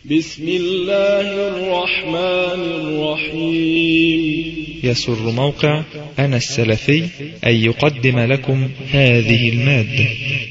بسم الله الرحمن الرحيم يسر موقع أنا السلفي أن يقدم لكم هذه المادة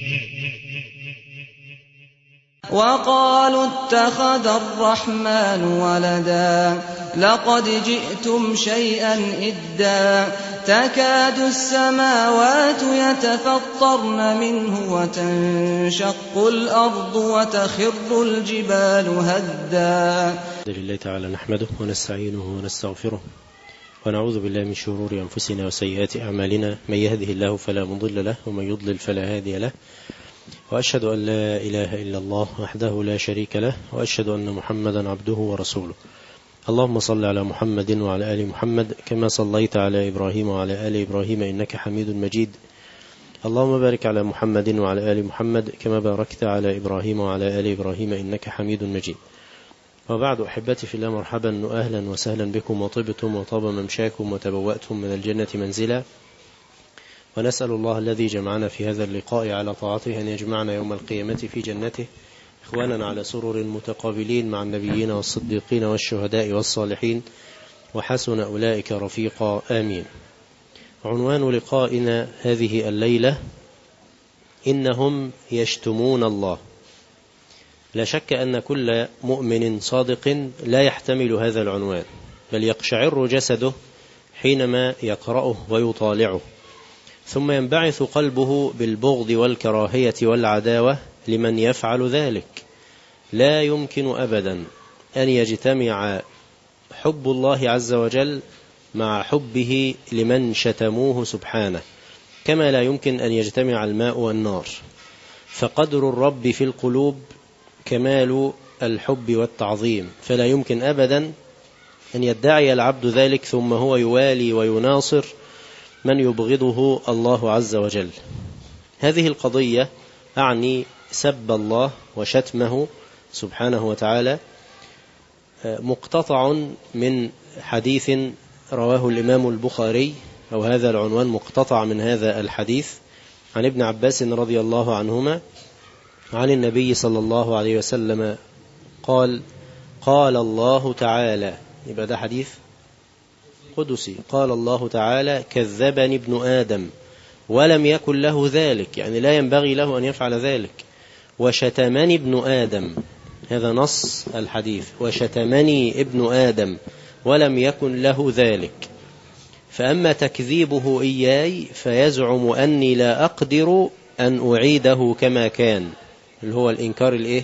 وقالوا اتخذ الرحمن ولدا لقد جئتم شيئا إدا تكاد السماوات يتفطرن منه وتنشق الأرض وتخر الجبال هدا الحمد لله تعالى نحمده ونستعينه ونستغفره ونعوذ بالله من شرور أنفسنا وسيئات أعمالنا من يهده الله فلا مضل له ومن يضلل فلا هادي له وأشهد أن لا إله إلا الله وحده لا شريك له وأشهد أن محمدا عبده ورسوله اللهم صل على محمد وعلى آل محمد كما صليت على إبراهيم وعلى آل إبراهيم إنك حميد مجيد اللهم بارك على محمد وعلى آل محمد كما باركت على إبراهيم وعلى آل إبراهيم إنك حميد مجيد وبعد أحبتي في الله مرحبا وأهلا وسهلا بكم وطبتم وطاب ممشاكم وتبوأتم من الجنة منزلا ونسأل الله الذي جمعنا في هذا اللقاء على طاعته أن يجمعنا يوم القيامة في جنته إخوانا على سرر متقابلين مع النبيين والصديقين والشهداء والصالحين وحسن أولئك رفيقا آمين عنوان لقائنا هذه الليلة إنهم يشتمون الله لا شك أن كل مؤمن صادق لا يحتمل هذا العنوان بل يقشعر جسده حينما يقرأه ويطالعه ثم ينبعث قلبه بالبغض والكراهية والعداوة لمن يفعل ذلك لا يمكن أبدا أن يجتمع حب الله عز وجل مع حبه لمن شتموه سبحانه كما لا يمكن أن يجتمع الماء والنار فقدر الرب في القلوب كمال الحب والتعظيم فلا يمكن أبدا أن يدعي العبد ذلك ثم هو يوالي ويناصر من يبغضه الله عز وجل هذه القضية أعني سب الله وشتمه سبحانه وتعالى مقتطع من حديث رواه الإمام البخاري أو هذا العنوان مقتطع من هذا الحديث عن ابن عباس رضي الله عنهما عن النبي صلى الله عليه وسلم قال قال الله تعالى يبقى ده حديث قدسي قال الله تعالى كذبني ابن آدم ولم يكن له ذلك يعني لا ينبغي له أن يفعل ذلك وشتمني ابن آدم هذا نص الحديث وشتمني ابن آدم ولم يكن له ذلك فأما تكذيبه إياي فيزعم أني لا أقدر أن أعيده كما كان اللي هو الإنكار الإيه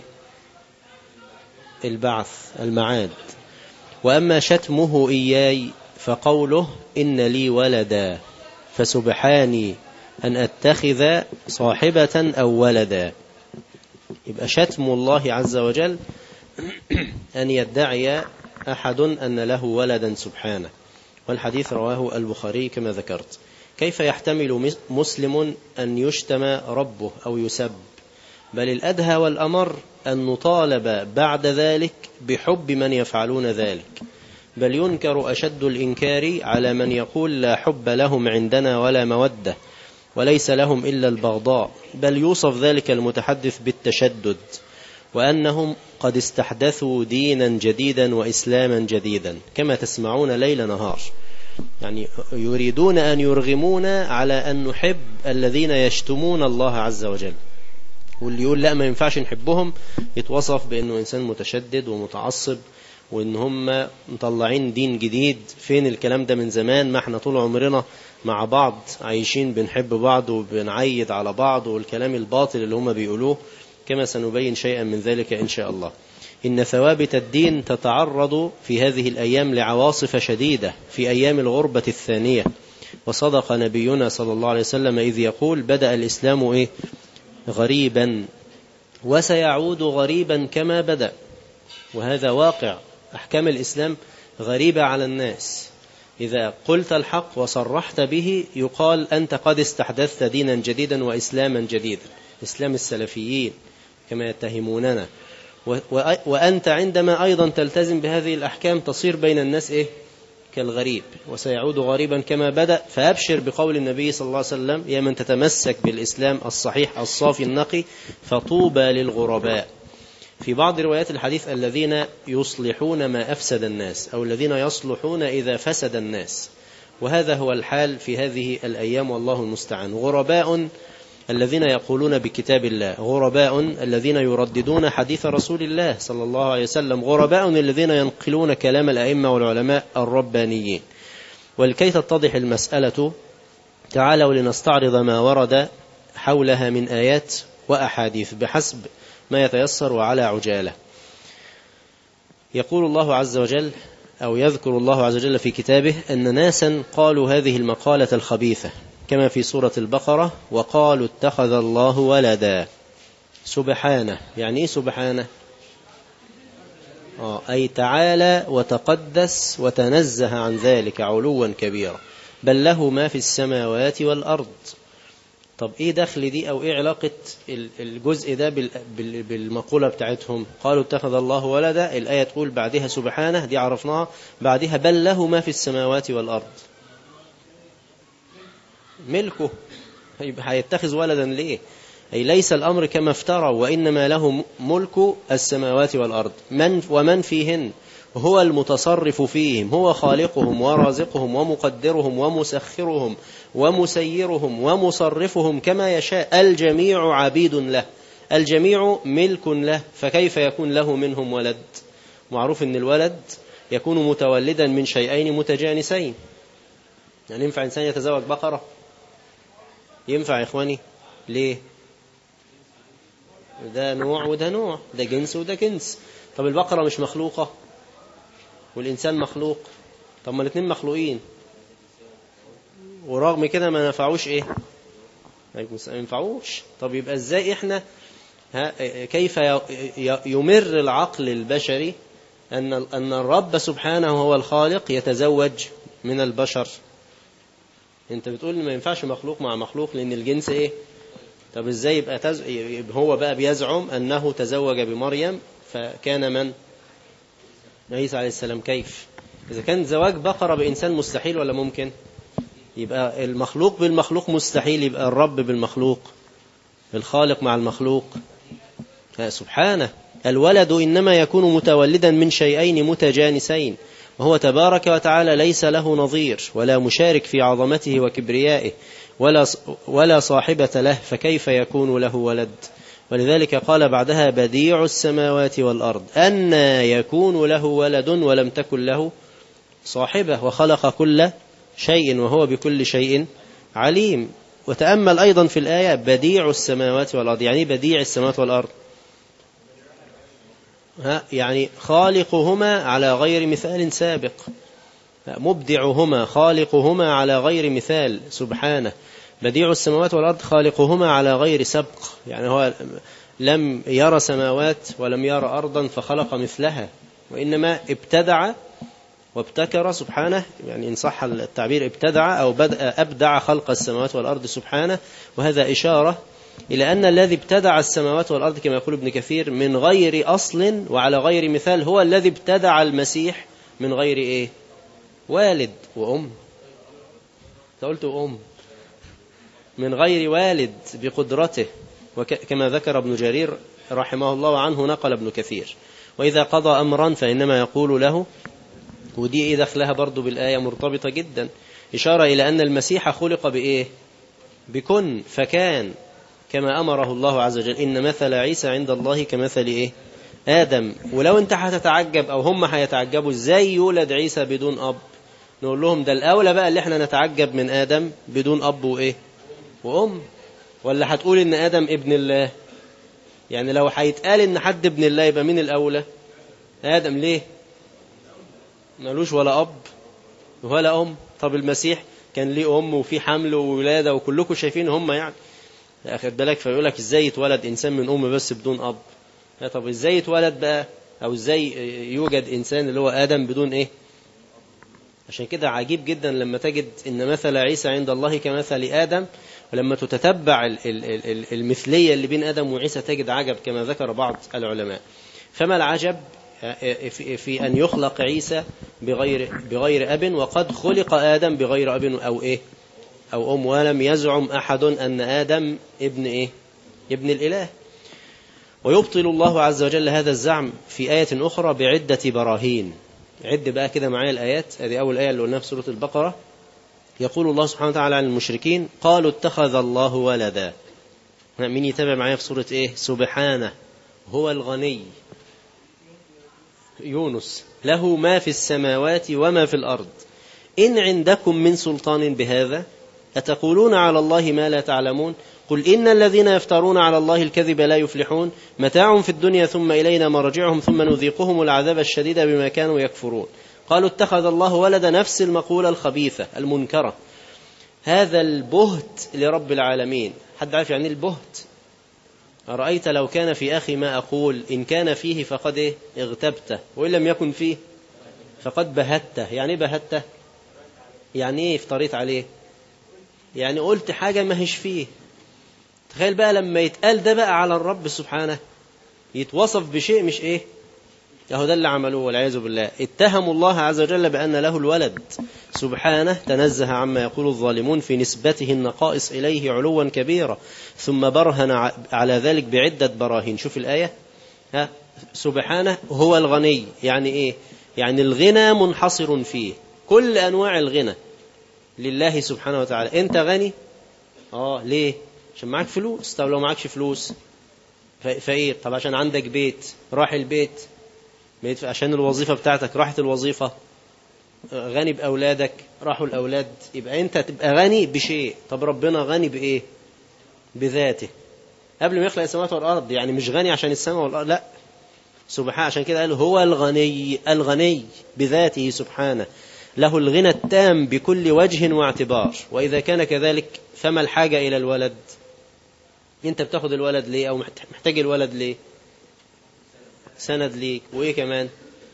البعث المعاد وأما شتمه إياي فقوله إن لي ولدا فسبحاني أن أتخذ صاحبة أو ولدا يبقى شتم الله عز وجل أن يدعي أحد أن له ولدا سبحانه والحديث رواه البخاري كما ذكرت كيف يحتمل مسلم أن يشتم ربه أو يسب بل الأدهى والأمر أن نطالب بعد ذلك بحب من يفعلون ذلك بل ينكر أشد الإنكار على من يقول لا حب لهم عندنا ولا مودة وليس لهم إلا البغضاء بل يوصف ذلك المتحدث بالتشدد وأنهم قد استحدثوا دينا جديدا وإسلاما جديدا كما تسمعون ليل نهار يعني يريدون أن يرغمونا على أن نحب الذين يشتمون الله عز وجل واللي يقول لا ما ينفعش نحبهم يتوصف بأنه إنسان متشدد ومتعصب وإن هم مطلعين دين جديد فين الكلام ده من زمان ما احنا طول عمرنا مع بعض عايشين بنحب بعض وبنعيد على بعض والكلام الباطل اللي هم بيقولوه كما سنبين شيئا من ذلك إن شاء الله إن ثوابت الدين تتعرض في هذه الأيام لعواصف شديدة في أيام الغربة الثانية وصدق نبينا صلى الله عليه وسلم إذ يقول بدأ الإسلام إيه غريبا وسيعود غريبا كما بدأ وهذا واقع أحكام الإسلام غريبة على الناس إذا قلت الحق وصرحت به يقال أنت قد استحدثت دينا جديدا وإسلاما جديدا إسلام السلفيين كما يتهموننا وأنت عندما أيضا تلتزم بهذه الأحكام تصير بين الناس إيه كالغريب وسيعود غريبا كما بدأ فأبشر بقول النبي صلى الله عليه وسلم يا من تتمسك بالإسلام الصحيح الصافي النقي فطوبى للغرباء في بعض روايات الحديث الذين يصلحون ما أفسد الناس أو الذين يصلحون إذا فسد الناس وهذا هو الحال في هذه الأيام والله المستعان غرباء الذين يقولون بكتاب الله غرباء الذين يرددون حديث رسول الله صلى الله عليه وسلم غرباء الذين ينقلون كلام الأئمة والعلماء الربانيين ولكي تتضح المسألة تعالوا لنستعرض ما ورد حولها من آيات وأحاديث بحسب ما يتيسر وعلى عجالة يقول الله عز وجل أو يذكر الله عز وجل في كتابه أن ناسا قالوا هذه المقالة الخبيثة كما في سورة البقرة وقالوا اتخذ الله ولدا سبحانه يعني إيه سبحانه آه أي تعالى وتقدس وتنزه عن ذلك علوا كبيرا بل له ما في السماوات والأرض طب ايه دخل دي او ايه علاقة الجزء ده بالمقولة بتاعتهم قالوا اتخذ الله ولدا الآية تقول بعدها سبحانه دي عرفناها بعدها بل له ما في السماوات والأرض ملكه هيتخذ ولدا ليه أي ليس الأمر كما افتروا وإنما له ملك السماوات والأرض من ومن فيهن هو المتصرف فيهم هو خالقهم ورازقهم ومقدرهم ومسخرهم ومسيرهم ومصرفهم كما يشاء الجميع عبيد له الجميع ملك له فكيف يكون له منهم ولد معروف ان الولد يكون متولدا من شيئين متجانسين يعني ينفع إنسان يتزوج بقرة ينفع يا إخواني ليه ده نوع وده نوع ده جنس وده جنس طب البقرة مش مخلوقة والإنسان مخلوق طب ما الاثنين مخلوقين ورغم كده ما نفعوش ايه ما ينفعوش طب يبقى ازاي احنا كيف يمر العقل البشري أن أن الرب سبحانه هو الخالق يتزوج من البشر انت بتقول ما ينفعش مخلوق مع مخلوق لأن الجنس ايه طب ازاي يبقى, تز... يبقى هو بقى بيزعم أنه تزوج بمريم فكان من عيسى عليه السلام كيف إذا كان زواج بقرة بإنسان مستحيل ولا ممكن يبقى المخلوق بالمخلوق مستحيل يبقى الرب بالمخلوق الخالق مع المخلوق سبحانه الولد إنما يكون متولدا من شيئين متجانسين وهو تبارك وتعالى ليس له نظير ولا مشارك في عظمته وكبريائه ولا ولا صاحبة له فكيف يكون له ولد ولذلك قال بعدها بديع السماوات والأرض أن يكون له ولد ولم تكن له صاحبة وخلق كل شيء وهو بكل شيء عليم وتأمل أيضا في الآية بديع السماوات والأرض يعني بديع السماوات والأرض ها يعني خالقهما على غير مثال سابق مبدعهما خالقهما على غير مثال سبحانه بديع السماوات والأرض خالقهما على غير سبق يعني هو لم يرى سماوات ولم يرى أرضا فخلق مثلها وإنما ابتدع وابتكر سبحانه يعني إن صح التعبير ابتدع أو بدأ أبدع خلق السماوات والأرض سبحانه وهذا إشارة إلى أن الذي ابتدع السماوات والأرض كما يقول ابن كثير من غير أصل وعلى غير مثال هو الذي ابتدع المسيح من غير إيه والد وأم قلت أم من غير والد بقدرته وكما ذكر ابن جرير رحمه الله عنه نقل ابن كثير وإذا قضى أمرا فإنما يقول له ودي إيه دخلها برضو بالآية مرتبطة جدا إشارة إلى أن المسيح خلق بإيه بكن فكان كما أمره الله عز وجل إن مثل عيسى عند الله كمثل إيه آدم ولو أنت هتتعجب أو هم هيتعجبوا إزاي يولد عيسى بدون أب نقول لهم ده الأولى بقى اللي احنا نتعجب من آدم بدون أب وإيه وأم ولا هتقول إن آدم ابن الله يعني لو هيتقال إن حد ابن الله يبقى مين الأولى آدم ليه مالوش ولا أب ولا أم طب المسيح كان ليه أم وفي حمل وولادة وكلكم شايفين هم يعني أخد بالك فيقول لك إزاي يتولد إنسان من أم بس بدون أب طب إزاي يتولد بقى أو إزاي يوجد إنسان اللي هو آدم بدون إيه عشان كده عجيب جدا لما تجد إن مثل عيسى عند الله كمثل آدم ولما تتتبع المثلية اللي بين آدم وعيسى تجد عجب كما ذكر بعض العلماء فما العجب في أن يخلق عيسى بغير, بغير أب وقد خلق آدم بغير أب أو إيه أو أم ولم يزعم أحد أن آدم ابن إيه ابن الإله ويبطل الله عز وجل هذا الزعم في آية أخرى بعدة براهين عد بقى كده معايا الآيات هذه أول آية اللي قلناها في سورة البقرة يقول الله سبحانه وتعالى عن المشركين قالوا اتخذ الله ولدا مين يتابع معايا في سورة إيه سبحانه هو الغني يونس له ما في السماوات وما في الأرض إن عندكم من سلطان بهذا أتقولون على الله ما لا تعلمون قل إن الذين يفترون على الله الكذب لا يفلحون متاع في الدنيا ثم إلينا مرجعهم ثم نذيقهم العذاب الشديد بما كانوا يكفرون قالوا اتخذ الله ولد نفس المقولة الخبيثة المنكرة هذا البهت لرب العالمين حد عارف يعني البهت أرأيت لو كان في أخي ما أقول إن كان فيه فقد إيه؟ اغتبته وإن لم يكن فيه فقد بهته يعني بهته يعني إيه افتريت عليه يعني قلت حاجة ما هيش فيه تخيل بقى لما يتقال ده بقى على الرب سبحانه يتوصف بشيء مش ايه اهو ده اللي عملوه والعياذ بالله اتهموا الله عز وجل بأن له الولد سبحانه تنزه عما يقول الظالمون في نسبته النقائص إليه علوا كبيرا ثم برهن على ذلك بعدة براهين شوف الآية ها سبحانه هو الغني يعني ايه يعني الغنى منحصر فيه كل أنواع الغنى لله سبحانه وتعالى انت غني اه ليه عشان معاك فلوس طب لو معكش فلوس فقير طب عشان عندك بيت راح البيت عشان الوظيفة بتاعتك راحت الوظيفة غني بأولادك راحوا الأولاد يبقى أنت تبقى غني بشيء طب ربنا غني بإيه بذاته قبل ما يخلق السماوات والأرض يعني مش غني عشان السماء والأرض لا سبحانه عشان كده قال هو الغني الغني بذاته سبحانه له الغنى التام بكل وجه واعتبار وإذا كان كذلك فما الحاجة إلى الولد أنت بتاخد الولد ليه أو محتاج الولد ليه سند ليك وإيه كمان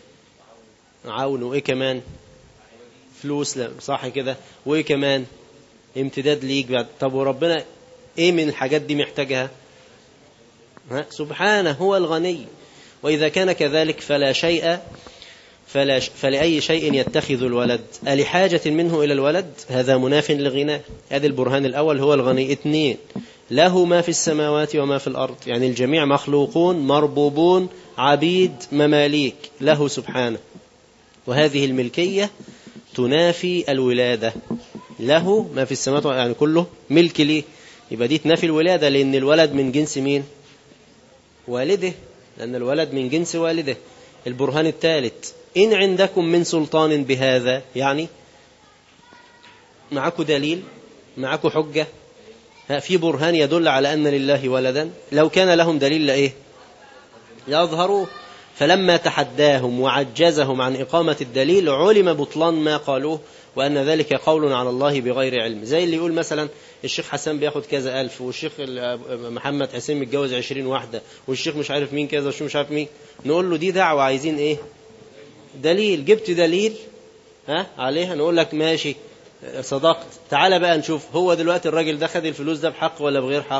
عون وإيه كمان فلوس لا صح كده وإيه كمان امتداد ليك بعد طب وربنا إيه من الحاجات دي محتاجها ها؟ سبحانه هو الغني وإذا كان كذلك فلا شيء فلا فلأي شيء يتخذ الولد ألحاجة منه إلى الولد هذا مناف لغناه هذا البرهان الأول هو الغني اثنين له ما في السماوات وما في الأرض يعني الجميع مخلوقون مربوبون عبيد مماليك له سبحانه وهذه الملكية تنافي الولادة له ما في السماوات يعني كله ملك ليه يبقى دي تنافي الولادة لأن الولد من جنس مين والده لأن الولد من جنس والده البرهان الثالث إن عندكم من سلطان بهذا يعني معكم دليل معكم حجة في برهان يدل على أن لله ولدا لو كان لهم دليل لإيه يظهروا فلما تحداهم وعجزهم عن إقامة الدليل علم بطلان ما قالوه وأن ذلك قول على الله بغير علم زي اللي يقول مثلا الشيخ حسن بياخد كذا ألف والشيخ محمد حسين متجوز عشرين واحدة والشيخ مش عارف مين كذا والشيخ مش عارف مين نقول له دي دعوة عايزين إيه دليل جبت دليل ها عليها نقول لك ماشي صدقت تعالى بقى نشوف هو دلوقتي الراجل ده خد الفلوس ده بحق ولا بغير حق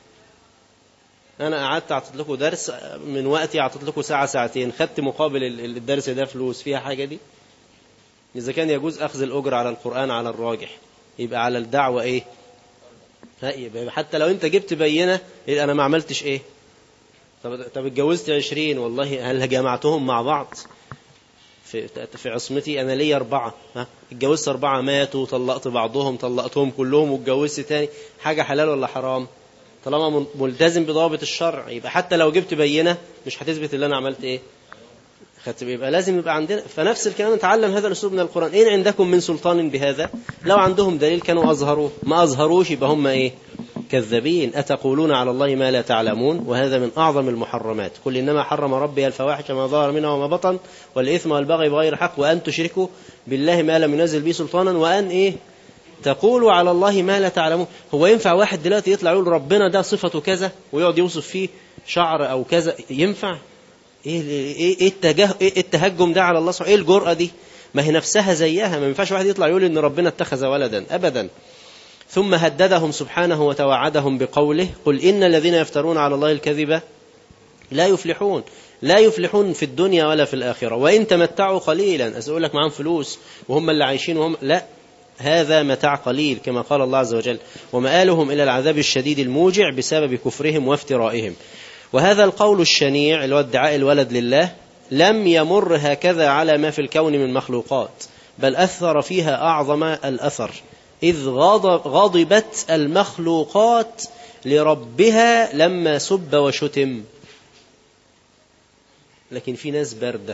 انا قعدت اعطيت لكم درس من وقتي اعطيت لكم ساعه ساعتين خدت مقابل الدرس ده فلوس فيها حاجه دي اذا كان يجوز اخذ الاجر على القران على الراجح يبقى على الدعوه ايه يبقى حتى لو انت جبت بينه انا ما عملتش ايه طب طب اتجوزت 20 والله هل جمعتهم مع بعض في في عصمتي انا ليا اربعه ها اتجوزت اربعه ماتوا طلقت بعضهم طلقتهم كلهم واتجوزت تاني حاجه حلال ولا حرام طالما ملتزم بضوابط الشرع يبقى حتى لو جبت بينه مش هتثبت اللي انا عملت ايه خدت يبقى لازم يبقى عندنا فنفس الكلام نتعلم هذا الاسلوب من القران ان عندكم من سلطان بهذا لو عندهم دليل كانوا اظهروه ما اظهروش يبقى هم ايه كذابين أتقولون على الله ما لا تعلمون وهذا من أعظم المحرمات قل إنما حرم ربي الفواحش ما ظهر منها وما بطن والإثم والبغي بغير حق وأن تشركوا بالله ما لم ينزل به سلطانا وأن إيه تقولوا على الله ما لا تعلمون هو ينفع واحد دلوقتي يطلع يقول ربنا ده صفته كذا ويقعد يوصف فيه شعر أو كذا ينفع إيه, إيه, إيه, التجه إيه التهجم ده على الله سبحانه إيه الجرأة دي ما هي نفسها زيها ما ينفعش واحد يطلع يقول إن ربنا اتخذ ولدا أبدا ثم هددهم سبحانه وتوعدهم بقوله قل إن الذين يفترون على الله الكذب لا يفلحون لا يفلحون في الدنيا ولا في الآخرة وإن تمتعوا قليلا أسأل لك معهم فلوس وهم اللي عايشين وهم لا هذا متاع قليل كما قال الله عز وجل ومآلهم إلى العذاب الشديد الموجع بسبب كفرهم وافترائهم وهذا القول الشنيع اللي هو ادعاء الولد لله لم يمر هكذا على ما في الكون من مخلوقات بل أثر فيها أعظم الأثر إذ غضب غضبت المخلوقات لربها لما سب وشتم لكن في ناس باردة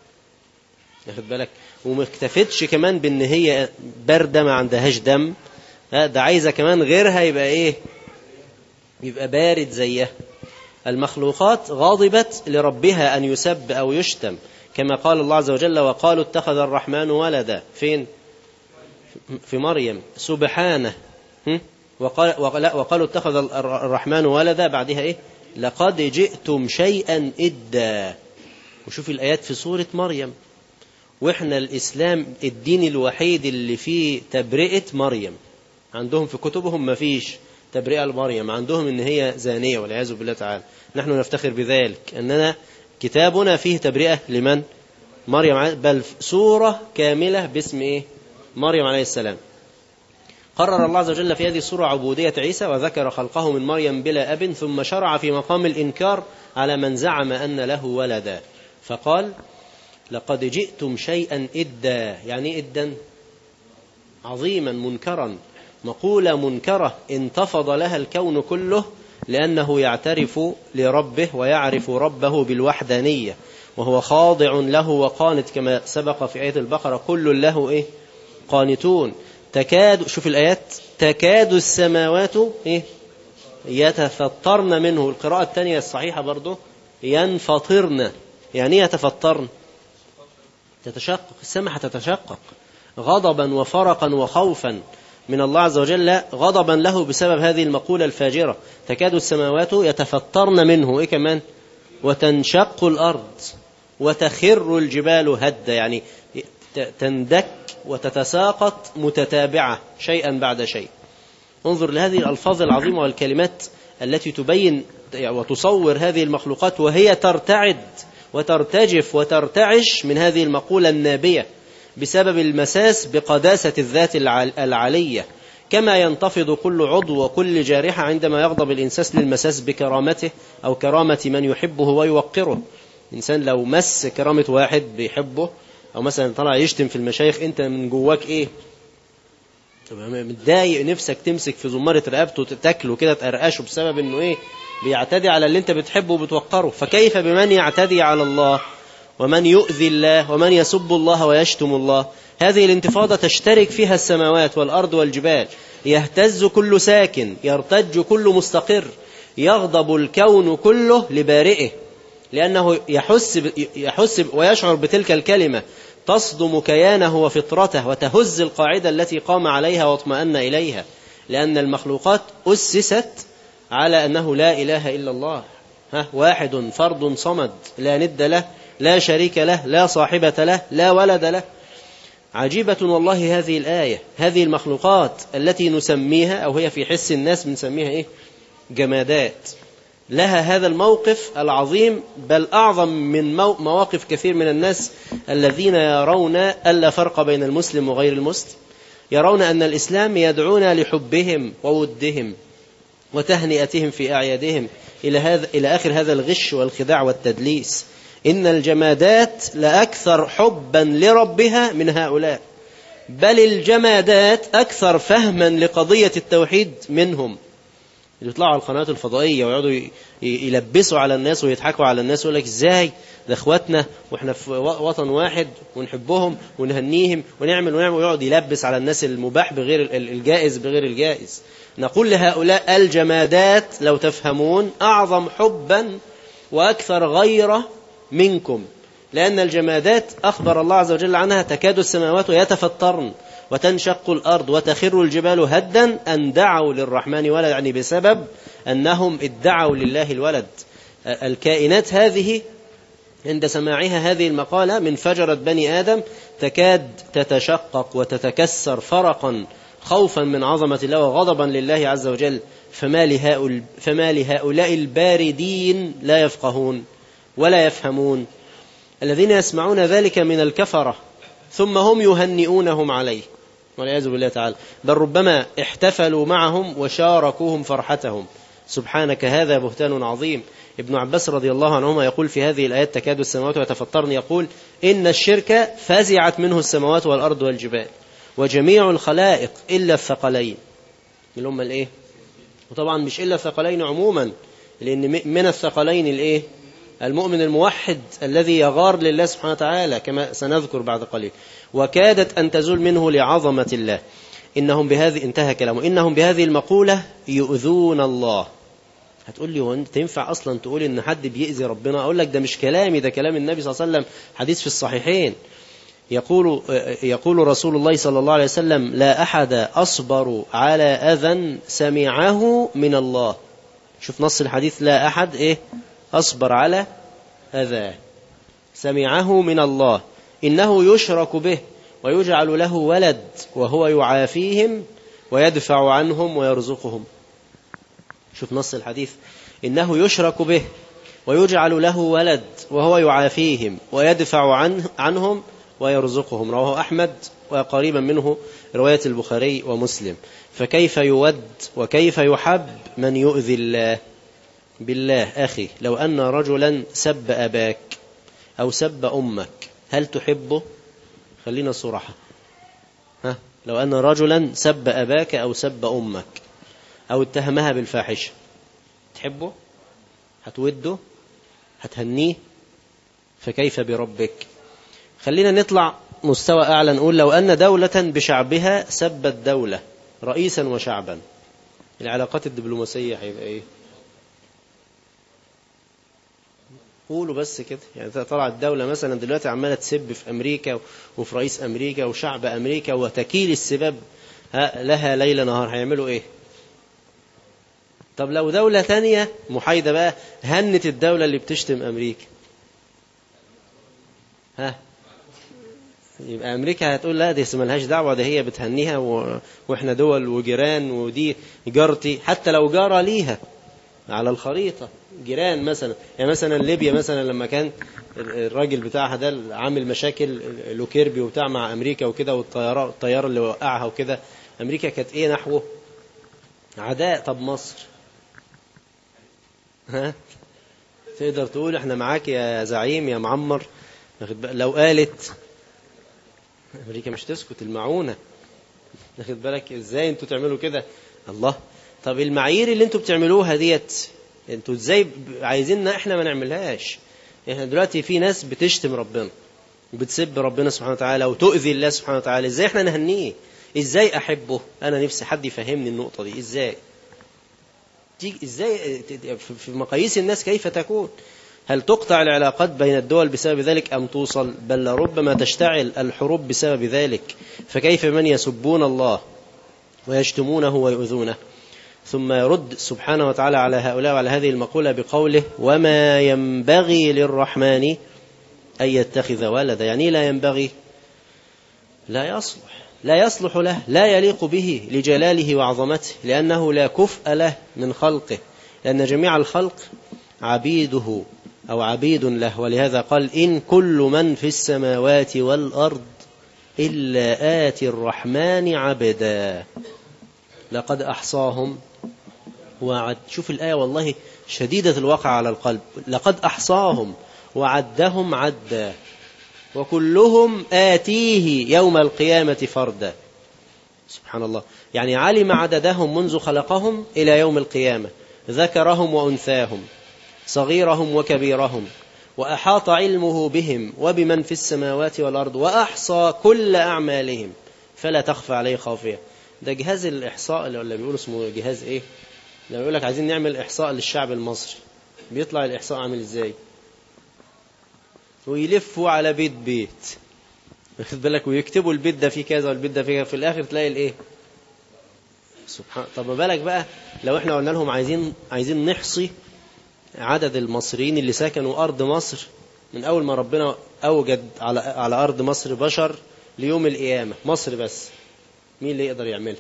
واخد بالك وما اكتفتش كمان بان هي باردة ما عندهاش دم لا ده عايزة كمان غيرها يبقى ايه يبقى بارد زيها المخلوقات غاضبت لربها أن يسب أو يشتم كما قال الله عز وجل وقالوا اتخذ الرحمن ولدا فين في مريم سبحانه هم؟ وقال وقال- وقالوا اتخذ الرحمن ولدا بعدها ايه لقد جئتم شيئا إدا وشوف الآيات في سورة مريم واحنا الإسلام الدين الوحيد اللي فيه تبرئة مريم عندهم في كتبهم ما فيش تبرئة لمريم عندهم ان هي زانية والعياذ بالله تعالى نحن نفتخر بذلك أننا كتابنا فيه تبرئة لمن مريم عليه- بل سورة كاملة باسم إيه مريم عليه السلام قرر الله عز وجل في هذه السورة عبودية عيسى وذكر خلقه من مريم بلا أب ثم شرع في مقام الإنكار على من زعم أن له ولدا فقال لقد جئتم شيئا إدا يعني إيه إدا عظيما منكرا مقولة منكرة انتفض لها الكون كله لأنه يعترف لربه ويعرف ربه بالوحدانية وهو خاضع له وقانت كما سبق في آية البقرة كل له إيه قانتون تكاد شوف الآيات تكاد السماوات إيه يتفطرن منه القراءة الثانية الصحيحة برضه ينفطرن يعني إيه يتفطرن تتشقق السماء هتتشقق غضبا وفرقا وخوفا من الله عز وجل غضبا له بسبب هذه المقولة الفاجرة تكاد السماوات يتفطرن منه إيه كمان وتنشق الأرض وتخر الجبال هدا يعني ت- تندك وتتساقط متتابعة شيئا بعد شيء انظر لهذه الألفاظ العظيمة والكلمات التي تبين وتصور هذه المخلوقات وهي ترتعد وترتجف وترتعش من هذه المقولة النابية بسبب المساس بقداسة الذات الع- العلية كما ينتفض كل عضو وكل جارحة عندما يغضب الإنسان للمساس بكرامته أو كرامة من يحبه ويوقره إنسان لو مس كرامة واحد بيحبه أو مثلا طلع يشتم في المشايخ أنت من جواك إيه تبقى متضايق نفسك تمسك في زمارة رقبته تاكله كده تقرقشه بسبب انه ايه بيعتدي على اللي انت بتحبه وبتوقره فكيف بمن يعتدي على الله ومن يؤذي الله ومن يسب الله ويشتم الله هذه الانتفاضة تشترك فيها السماوات والأرض والجبال يهتز كل ساكن يرتج كل مستقر يغضب الكون كله لبارئه لأنه يحس يحس ويشعر بتلك الكلمة تصدم كيانه وفطرته وتهز القاعدة التي قام عليها واطمأن إليها لأن المخلوقات أسست على أنه لا إله إلا الله ها واحد فرد صمد لا ند له لا شريك له لا صاحبة له لا ولد له عجيبة والله هذه الآية هذه المخلوقات التي نسميها أو هي في حس الناس بنسميها إيه جمادات لها هذا الموقف العظيم بل أعظم من مو- مواقف كثير من الناس الذين يرون ألا فرق بين المسلم وغير المسلم يرون أن الإسلام يدعونا لحبهم وودهم وتهنئتهم في أعيادهم إلى, هذا إلى آخر هذا الغش والخداع والتدليس إن الجمادات لأكثر حبا لربها من هؤلاء بل الجمادات أكثر فهما لقضية التوحيد منهم اللي يطلعوا على القنوات الفضائية ويقعدوا ي- ي- يلبسوا على الناس ويضحكوا على الناس ويقول لك ازاي ده اخواتنا واحنا في و- وطن واحد ونحبهم ونهنيهم ونعمل ونعمل ويقعد يلبس على الناس المباح بغير ال- الجائز بغير الجائز نقول لهؤلاء الجمادات لو تفهمون أعظم حبا وأكثر غيرة منكم لأن الجمادات أخبر الله عز وجل عنها تكاد السماوات يتفطرن وتنشق الأرض وتخر الجبال هدا أن دعوا للرحمن ولد يعني بسبب أنهم ادعوا لله الولد الكائنات هذه عند سماعها هذه المقالة من فجرة بني آدم تكاد تتشقق وتتكسر فرقا خوفا من عظمة الله وغضبا لله عز وجل فما لهؤلاء, فما لهؤلاء الباردين لا يفقهون ولا يفهمون الذين يسمعون ذلك من الكفرة ثم هم يهنئونهم عليه والعياذ بالله تعالى بل ربما احتفلوا معهم وشاركوهم فرحتهم سبحانك هذا بهتان عظيم ابن عباس رضي الله عنهما يقول في هذه الآيات تكاد السماوات ويتفطرن يقول إن الشرك فزعت منه السماوات والأرض والجبال وجميع الخلائق إلا الثقلين اللي هم الإيه وطبعا مش إلا الثقلين عموما لأن من الثقلين الإيه المؤمن الموحد الذي يغار لله سبحانه وتعالى كما سنذكر بعد قليل وكادت أن تزول منه لعظمة الله إنهم بهذه انتهى كلامه إنهم بهذه المقولة يؤذون الله هتقول لي وانت تنفع اصلا تقول ان حد بيأذي ربنا اقول لك ده مش كلامي ده كلام النبي صلى الله عليه وسلم حديث في الصحيحين يقول يقول رسول الله صلى الله عليه وسلم لا احد اصبر على اذى سمعه من الله شوف نص الحديث لا احد ايه اصبر على اذى سمعه من الله انه يشرك به ويجعل له ولد وهو يعافيهم ويدفع عنهم ويرزقهم شوف نص الحديث إنه يشرك به ويجعل له ولد وهو يعافيهم ويدفع عنه عنهم ويرزقهم رواه أحمد وقريبا منه رواية البخاري ومسلم فكيف يود وكيف يحب من يؤذي الله بالله أخي لو أن رجلا سب أباك أو سب أمك هل تحبه خلينا صراحة ها لو أن رجلا سب أباك أو سب أمك أو اتهمها بالفاحشة تحبه هتوده هتهنيه فكيف بربك خلينا نطلع مستوى أعلى نقول لو أن دولة بشعبها سبت دولة رئيسا وشعبا العلاقات الدبلوماسية هيبقى إيه قولوا بس كده يعني طلعت الدولة مثلا دلوقتي عمالة تسب في أمريكا وفي رئيس أمريكا وشعب أمريكا وتكيل السباب لها ليل نهار هيعملوا إيه طب لو دولة تانية محايدة بقى هنت الدولة اللي بتشتم أمريكا ها يبقى أمريكا هتقول لا دي ملهاش دعوة ده هي بتهنيها و... وإحنا دول وجيران ودي جارتي حتى لو جارة ليها على الخريطة جيران مثلا يعني مثلا ليبيا مثلا لما كان الراجل بتاعها ده عامل مشاكل لوكيربي وبتاع مع أمريكا وكده والطيارة الطيارة اللي وقعها وكده أمريكا كانت إيه نحوه عداء طب مصر ها تقدر تقول احنا معاك يا زعيم يا معمر لو قالت امريكا مش تسكت المعونه واخد بالك ازاي انتوا تعملوا كده الله طب المعايير اللي انتوا بتعملوها ديت انتوا ازاي عايزيننا احنا ما نعملهاش احنا دلوقتي في ناس بتشتم ربنا وبتسب ربنا سبحانه وتعالى وتؤذي الله سبحانه وتعالى ازاي احنا نهنيه ازاي احبه انا نفسي حد يفهمني النقطه دي ازاي تيجي ازاي في مقاييس الناس كيف تكون هل تقطع العلاقات بين الدول بسبب ذلك أم توصل بل ربما تشتعل الحروب بسبب ذلك فكيف من يسبون الله ويشتمونه ويؤذونه ثم يرد سبحانه وتعالى على هؤلاء وعلى هذه المقولة بقوله وما ينبغي للرحمن أن يتخذ ولدا يعني لا ينبغي لا يصلح لا يصلح له لا يليق به لجلاله وعظمته لأنه لا كفء له من خلقه لأن جميع الخلق عبيده أو عبيد له ولهذا قال إن كل من في السماوات والأرض إلا آتي الرحمن عبدا لقد أحصاهم وعد شوف الآية والله شديدة الواقع على القلب لقد أحصاهم وعدهم عدا وكلهم آتيه يوم القيامة فردا سبحان الله يعني علم عددهم منذ خلقهم إلى يوم القيامة ذكرهم وأنثاهم صغيرهم وكبيرهم وأحاط علمه بهم وبمن في السماوات والأرض وأحصى كل أعمالهم فلا تخفى عليه خافية ده جهاز الإحصاء اللي بيقولوا اسمه جهاز إيه لما يقول لك عايزين نعمل إحصاء للشعب المصري بيطلع الإحصاء عامل إزاي ويلفوا على بيت بيت واخد بالك ويكتبوا البيت ده فيه كذا والبيت ده فيه في الاخر تلاقي الايه سبحان طب ما بالك بقى لو احنا قلنا لهم عايزين عايزين نحصي عدد المصريين اللي سكنوا ارض مصر من اول ما ربنا اوجد على على ارض مصر بشر ليوم القيامه مصر بس مين اللي يقدر يعملها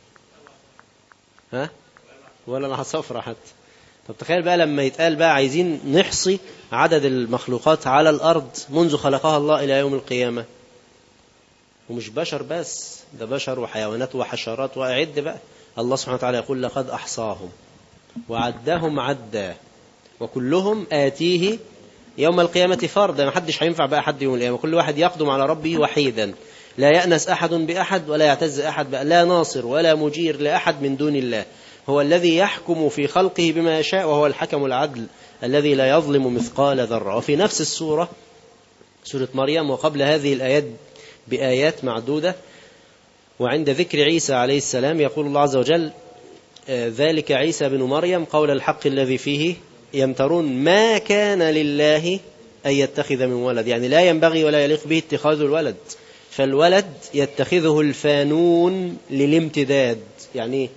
ها ولا انا هصفرة حتى طب تخيل بقى لما يتقال بقى عايزين نحصي عدد المخلوقات على الأرض منذ خلقها الله إلى يوم القيامة ومش بشر بس ده بشر وحيوانات وحشرات وأعد بقى الله سبحانه وتعالى يقول لقد أحصاهم وعدهم عدا وكلهم آتيه يوم القيامة فردا ما حدش هينفع بقى حد يوم القيامة كل واحد يقدم على ربه وحيدا لا يأنس أحد بأحد ولا يعتز أحد بقى لا ناصر ولا مجير لأحد من دون الله هو الذي يحكم في خلقه بما يشاء وهو الحكم العدل الذي لا يظلم مثقال ذرة وفي نفس السورة سورة مريم وقبل هذه الآيات بآيات معدودة وعند ذكر عيسى عليه السلام يقول الله عز وجل ذلك عيسى بن مريم قول الحق الذي فيه يمترون ما كان لله أن يتخذ من ولد يعني لا ينبغي ولا يليق به اتخاذ الولد فالولد يتخذه الفانون للامتداد يعني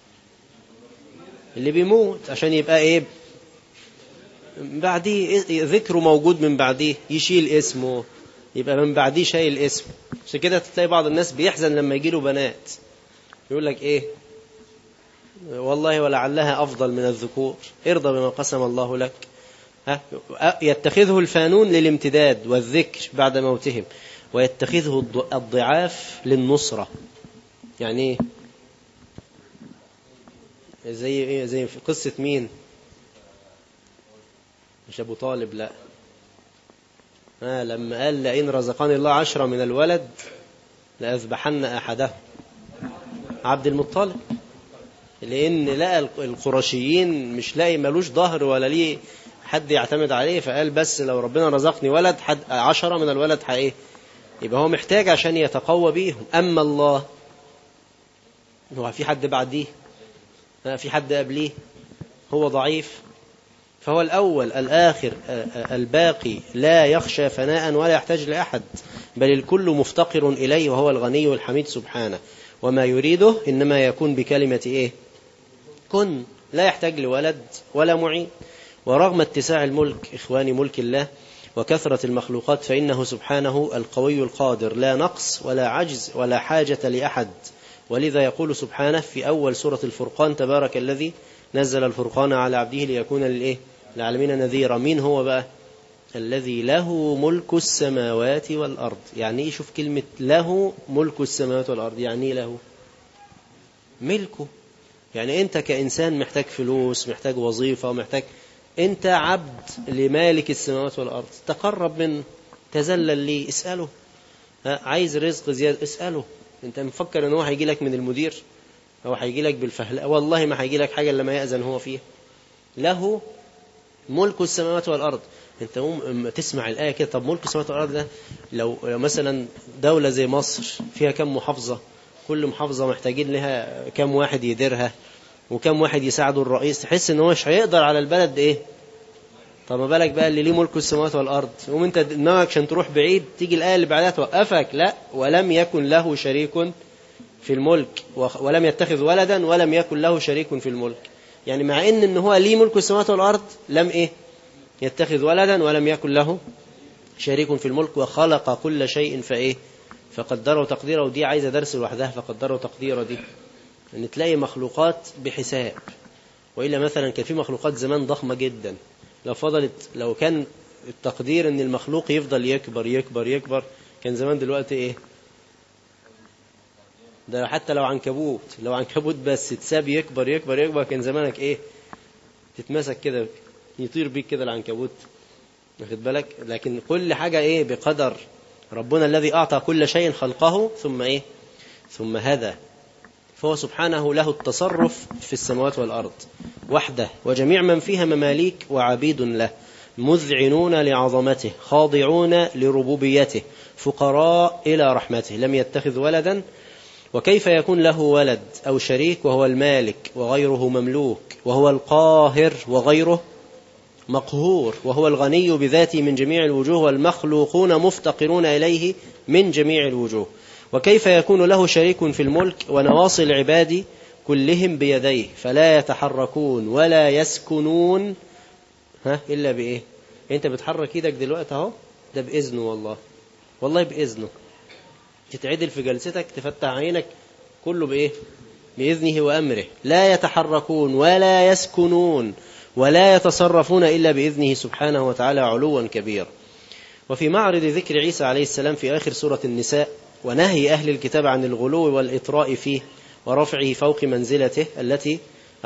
اللي بيموت عشان يبقى ايه بعديه ذكره موجود من بعديه يشيل اسمه يبقى من بعديه شايل اسمه عشان كده تلاقي بعض الناس بيحزن لما يجي له بنات يقول لك ايه والله ولعلها افضل من الذكور ارضى بما قسم الله لك ها يتخذه الفانون للامتداد والذكر بعد موتهم ويتخذه الضعاف للنصرة يعني ايه زي ايه زي في قصة مين مش ابو طالب لا آه لما قال لئن رزقني الله عشرة من الولد لأذبحن أحده عبد المطلب لأن لقى القرشيين مش لاقي ملوش ظهر ولا ليه حد يعتمد عليه فقال بس لو ربنا رزقني ولد حد عشرة من الولد ايه يبقى هو محتاج عشان يتقوى بيهم أما الله هو في حد بعديه في حد قبليه هو ضعيف فهو الأول الآخر الباقي لا يخشى فناء ولا يحتاج لأحد بل الكل مفتقر إليه وهو الغني الحميد سبحانه وما يريده إنما يكون بكلمة إيه كن لا يحتاج لولد ولا معين ورغم اتساع الملك إخواني ملك الله وكثرة المخلوقات فإنه سبحانه القوي القادر لا نقص ولا عجز ولا حاجة لأحد ولذا يقول سبحانه في أول سورة الفرقان تبارك الذي نزل الفرقان على عبده ليكون للإيه العالمين نذيرا مين هو بقى الذي له ملك السماوات والأرض يعني إيه شوف كلمة له ملك السماوات والأرض يعني إيه له ملكه يعني أنت كإنسان محتاج فلوس محتاج وظيفة محتاج أنت عبد لمالك السماوات والأرض تقرب منه تذلل ليه اسأله عايز رزق زيادة اسأله أنت مفكر أن هو هيجي لك من المدير أو هيجي لك بالفهلاء والله ما هيجي لك حاجة لما يأذن هو فيها له ملك السماوات والأرض انت مم تسمع الآية كده طب ملك السماوات والأرض ده لو, لو مثلا دولة زي مصر فيها كم محافظة كل محافظة محتاجين لها كم واحد يديرها وكم واحد يساعده الرئيس تحس ان هو مش هيقدر على البلد ايه طب ما بالك بقى اللي ليه ملك السماوات والأرض يقوم انت دماغك عشان تروح بعيد تيجي الآية اللي بعدها توقفك لا ولم يكن له شريك في الملك ولم يتخذ ولدا ولم يكن له شريك في الملك يعني مع ان ان هو ليه ملك السماوات والارض لم ايه يتخذ ولدا ولم يكن له شريك في الملك وخلق كل شيء فايه فقدره تقديره ودي عايزه درس لوحدها فقدره تقديره دي ان تلاقي مخلوقات بحساب والا مثلا كان في مخلوقات زمان ضخمه جدا لو فضلت لو كان التقدير ان المخلوق يفضل يكبر يكبر يكبر كان زمان دلوقتي ايه ده حتى لو عنكبوت لو عنكبوت بس تساب يكبر يكبر يكبر كان زمانك ايه تتمسك كده يطير بيك كده العنكبوت واخد بالك لكن كل حاجة ايه بقدر ربنا الذي أعطى كل شيء خلقه ثم ايه ثم هذا فهو سبحانه له التصرف في السماوات والأرض وحده وجميع من فيها مماليك وعبيد له مذعنون لعظمته خاضعون لربوبيته فقراء إلى رحمته لم يتخذ ولدا وكيف يكون له ولد أو شريك وهو المالك وغيره مملوك وهو القاهر وغيره مقهور وهو الغني بذاته من جميع الوجوه والمخلوقون مفتقرون إليه من جميع الوجوه وكيف يكون له شريك في الملك ونواصي العباد كلهم بيديه فلا يتحركون ولا يسكنون ها إلا بإيه أنت بتحرك إيدك دلوقتي أهو ده بإذنه والله والله بإذنه تتعدل في جلستك تفتح عينك كله بإيه بإذنه وأمره لا يتحركون ولا يسكنون ولا يتصرفون إلا بإذنه سبحانه وتعالى علوا كبيرا وفي معرض ذكر عيسى عليه السلام في آخر سورة النساء ونهي أهل الكتاب عن الغلو والإطراء فيه ورفعه فوق منزلته التي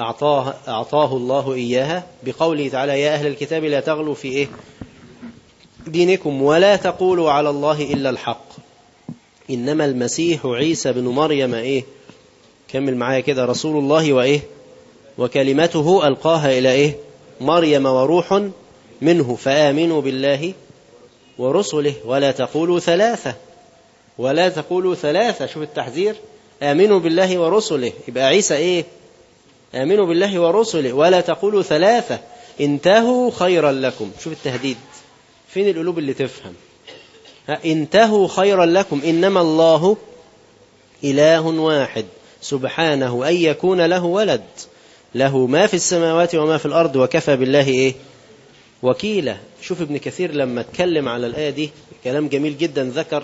أعطاه, أعطاه الله إياها بقوله تعالى يا أهل الكتاب لا تغلوا في إيه دينكم ولا تقولوا على الله إلا الحق إنما المسيح عيسى بن مريم إيه كمل معايا كده رسول الله وإيه وكلمته ألقاها إلى إيه مريم وروح منه فآمنوا بالله ورسله ولا تقولوا ثلاثة ولا تقولوا ثلاثة شوف التحذير آمنوا بالله ورسله يبقى عيسى إيه آمنوا بالله ورسله ولا تقولوا ثلاثة انتهوا خيرا لكم شوف التهديد فين القلوب اللي تفهم انتهوا خيرا لكم إنما الله إله واحد سبحانه أن يكون له ولد له ما في السماوات وما في الأرض وكفى بالله إيه وكيلا شوف ابن كثير لما اتكلم على الآية دي كلام جميل جدا ذكر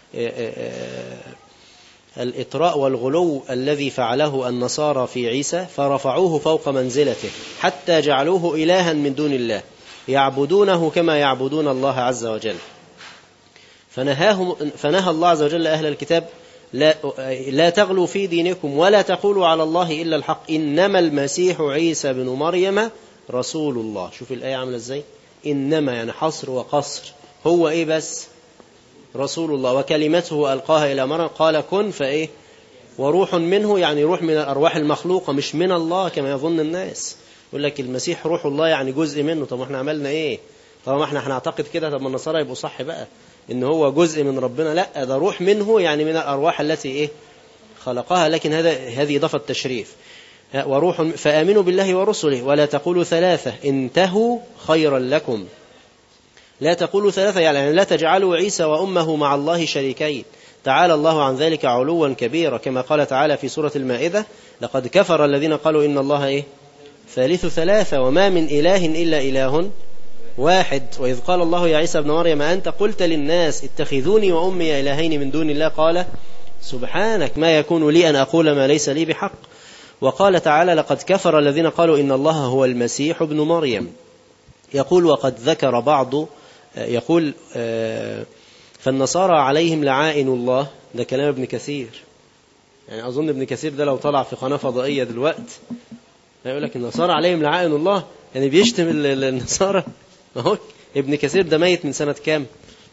الإطراء والغلو الذي فعله النصارى في عيسى فرفعوه فوق منزلته حتى جعلوه إلها من دون الله يعبدونه كما يعبدون الله عز وجل فنهاهم فنهى الله عز وجل أهل الكتاب لا, لا تغلوا في دينكم ولا تقولوا على الله إلا الحق إنما المسيح عيسى بن مريم رسول الله شوف الآية عاملة ازاي إنما يعني حصر وقصر هو إيه بس رسول الله وكلمته ألقاها إلى مريم قال كن فإيه وروح منه يعني روح من الأرواح المخلوقة مش من الله كما يظن الناس يقول لك المسيح روح الله يعني جزء منه طب احنا عملنا ايه طب احنا هنعتقد كده طب ما النصارى يبقوا صح بقى ان هو جزء من ربنا لا ده روح منه يعني من الأرواح التي ايه خلقها لكن هذا هذه إضافة تشريف وروح فآمنوا بالله ورسله ولا تقولوا ثلاثة انتهوا خيرا لكم لا تقولوا ثلاثة يعني لا تجعلوا عيسى وأمه مع الله شريكين تعالى الله عن ذلك علوا كبيرا كما قال تعالى في سورة المائدة لقد كفر الذين قالوا إن الله إيه ثالث ثلاثة وما من إله إلا إله واحد وإذ قال الله يا عيسى ابن مريم أنت قلت للناس اتخذوني وأمي إلهين من دون الله قال سبحانك ما يكون لي أن أقول ما ليس لي بحق وقال تعالى لقد كفر الذين قالوا إن الله هو المسيح ابن مريم يقول وقد ذكر بعض يقول فالنصارى عليهم لعائن الله ده كلام ابن كثير يعني أظن ابن كثير ده لو طلع في قناة فضائية دلوقت يقول لك النصارى عليهم لعائن الله يعني بيشتم النصارى اهو ابن كثير ده ميت من سنة كام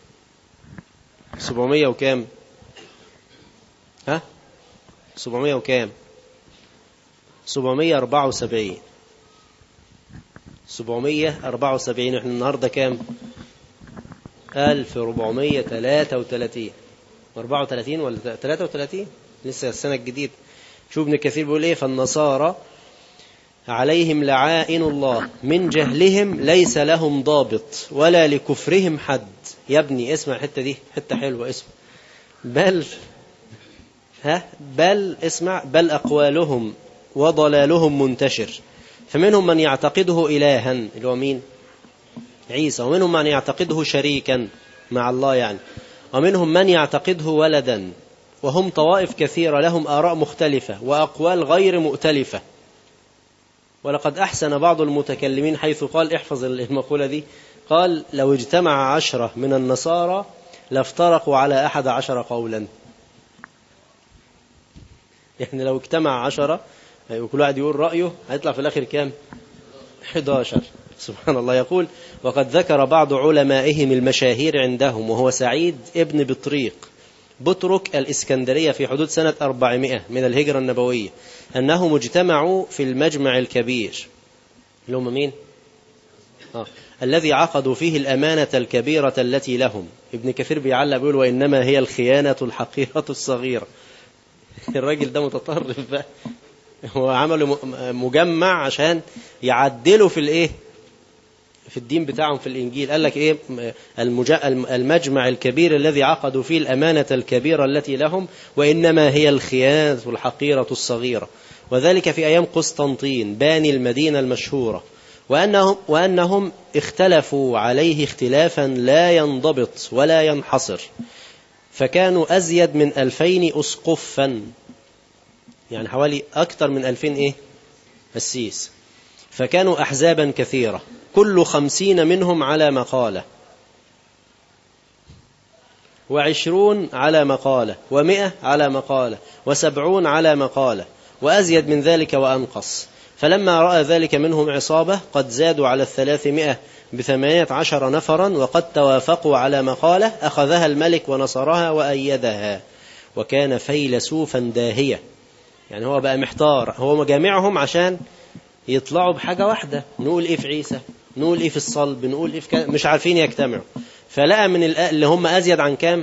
700 وكام ها 700 وكام 774 774 احنا النهارده كام 1433 34 ولا 33 لسه السنة الجديدة شوف ابن كثير بيقول ايه فالنصارى عليهم لعائن الله من جهلهم ليس لهم ضابط ولا لكفرهم حد يا ابني اسمع الحتة دي حتة حلوة اسمع بل ها بل اسمع بل أقوالهم وضلالهم منتشر فمنهم من يعتقده إلها اللي هو مين عيسى ومنهم من يعتقده شريكا مع الله يعني ومنهم من يعتقده ولدا وهم طوائف كثيرة لهم آراء مختلفة وأقوال غير مؤتلفة ولقد أحسن بعض المتكلمين حيث قال احفظ المقولة دي قال لو اجتمع عشرة من النصارى لافترقوا على أحد عشر قولا يعني لو اجتمع عشرة وكل واحد يقول رأيه هيطلع في الآخر كام 11 سبحان الله يقول وقد ذكر بعض علمائهم المشاهير عندهم وهو سعيد ابن بطريق بطرك الإسكندرية في حدود سنة 400 من الهجرة النبوية أنهم اجتمعوا في المجمع الكبير اللي هم مين؟ آه. الذي عقدوا فيه الأمانة الكبيرة التي لهم ابن كثير بيعلق بيقول وإنما هي الخيانة الحقيرة الصغيرة الراجل ده متطرف بقى هو عملوا مجمع عشان يعدلوا في الايه في الدين بتاعهم في الإنجيل قال لك إيه المجمع الكبير الذي عقدوا فيه الأمانة الكبيرة التي لهم وإنما هي الخيانة الحقيرة الصغيرة وذلك في أيام قسطنطين باني المدينة المشهورة وأنهم, وأنهم اختلفوا عليه اختلافا لا ينضبط ولا ينحصر فكانوا أزيد من ألفين أسقفا يعني حوالي أكثر من ألفين إيه السيس فكانوا أحزابا كثيرة كل خمسين منهم على مقالة وعشرون على مقالة ومئة على مقالة وسبعون على مقالة وأزيد من ذلك وأنقص فلما رأى ذلك منهم عصابة قد زادوا على الثلاثمائة بثمانية عشر نفرا وقد توافقوا على مقالة أخذها الملك ونصرها وأيدها وكان فيلسوفا داهية يعني هو بقى محتار هو مجامعهم عشان يطلعوا بحاجة واحدة نقول إيه في عيسى نقول إيه في الصلب نقول إيه في كذا مش عارفين يجتمعوا فلقى من اللي هم أزيد عن كام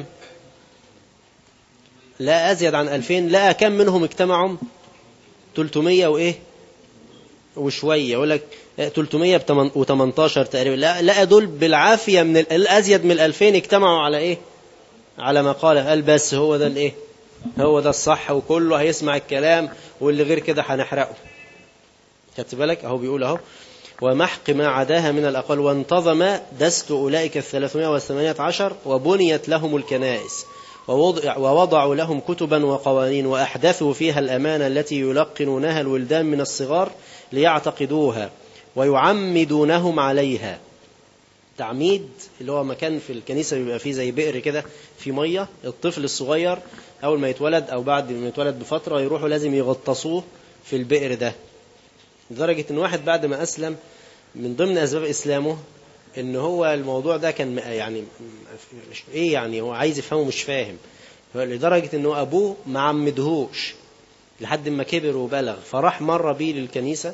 لا أزيد عن ألفين لقى كم منهم اجتمعوا 300 وإيه وشوية يقول لك 318 تقريبا لا لقى دول بالعافية من الأزيد من الألفين اجتمعوا على إيه على ما قال قال بس هو ده الإيه هو ده الصح وكله هيسمع الكلام واللي غير كده هنحرقه خدت بالك اهو بيقول اهو ومحق ما عداها من الأقوال وانتظم دست أولئك الثلاثمائة والثمانية عشر وبنيت لهم الكنائس ووضع ووضعوا لهم كتبا وقوانين وأحدثوا فيها الأمانة التي يلقنونها الولدان من الصغار ليعتقدوها ويعمدونهم عليها تعميد اللي هو مكان في الكنيسة بيبقى فيه زي بئر كده في مية الطفل الصغير أول ما يتولد أو بعد ما يتولد بفترة يروحوا لازم يغطسوه في البئر ده لدرجة ان واحد بعد ما أسلم من ضمن أسباب إسلامه ان هو الموضوع ده كان يعني مش ايه يعني هو عايز يفهمه مش فاهم لدرجة انه ابوه ما عمدهوش لحد ما كبر وبلغ فراح مرة بيه للكنيسة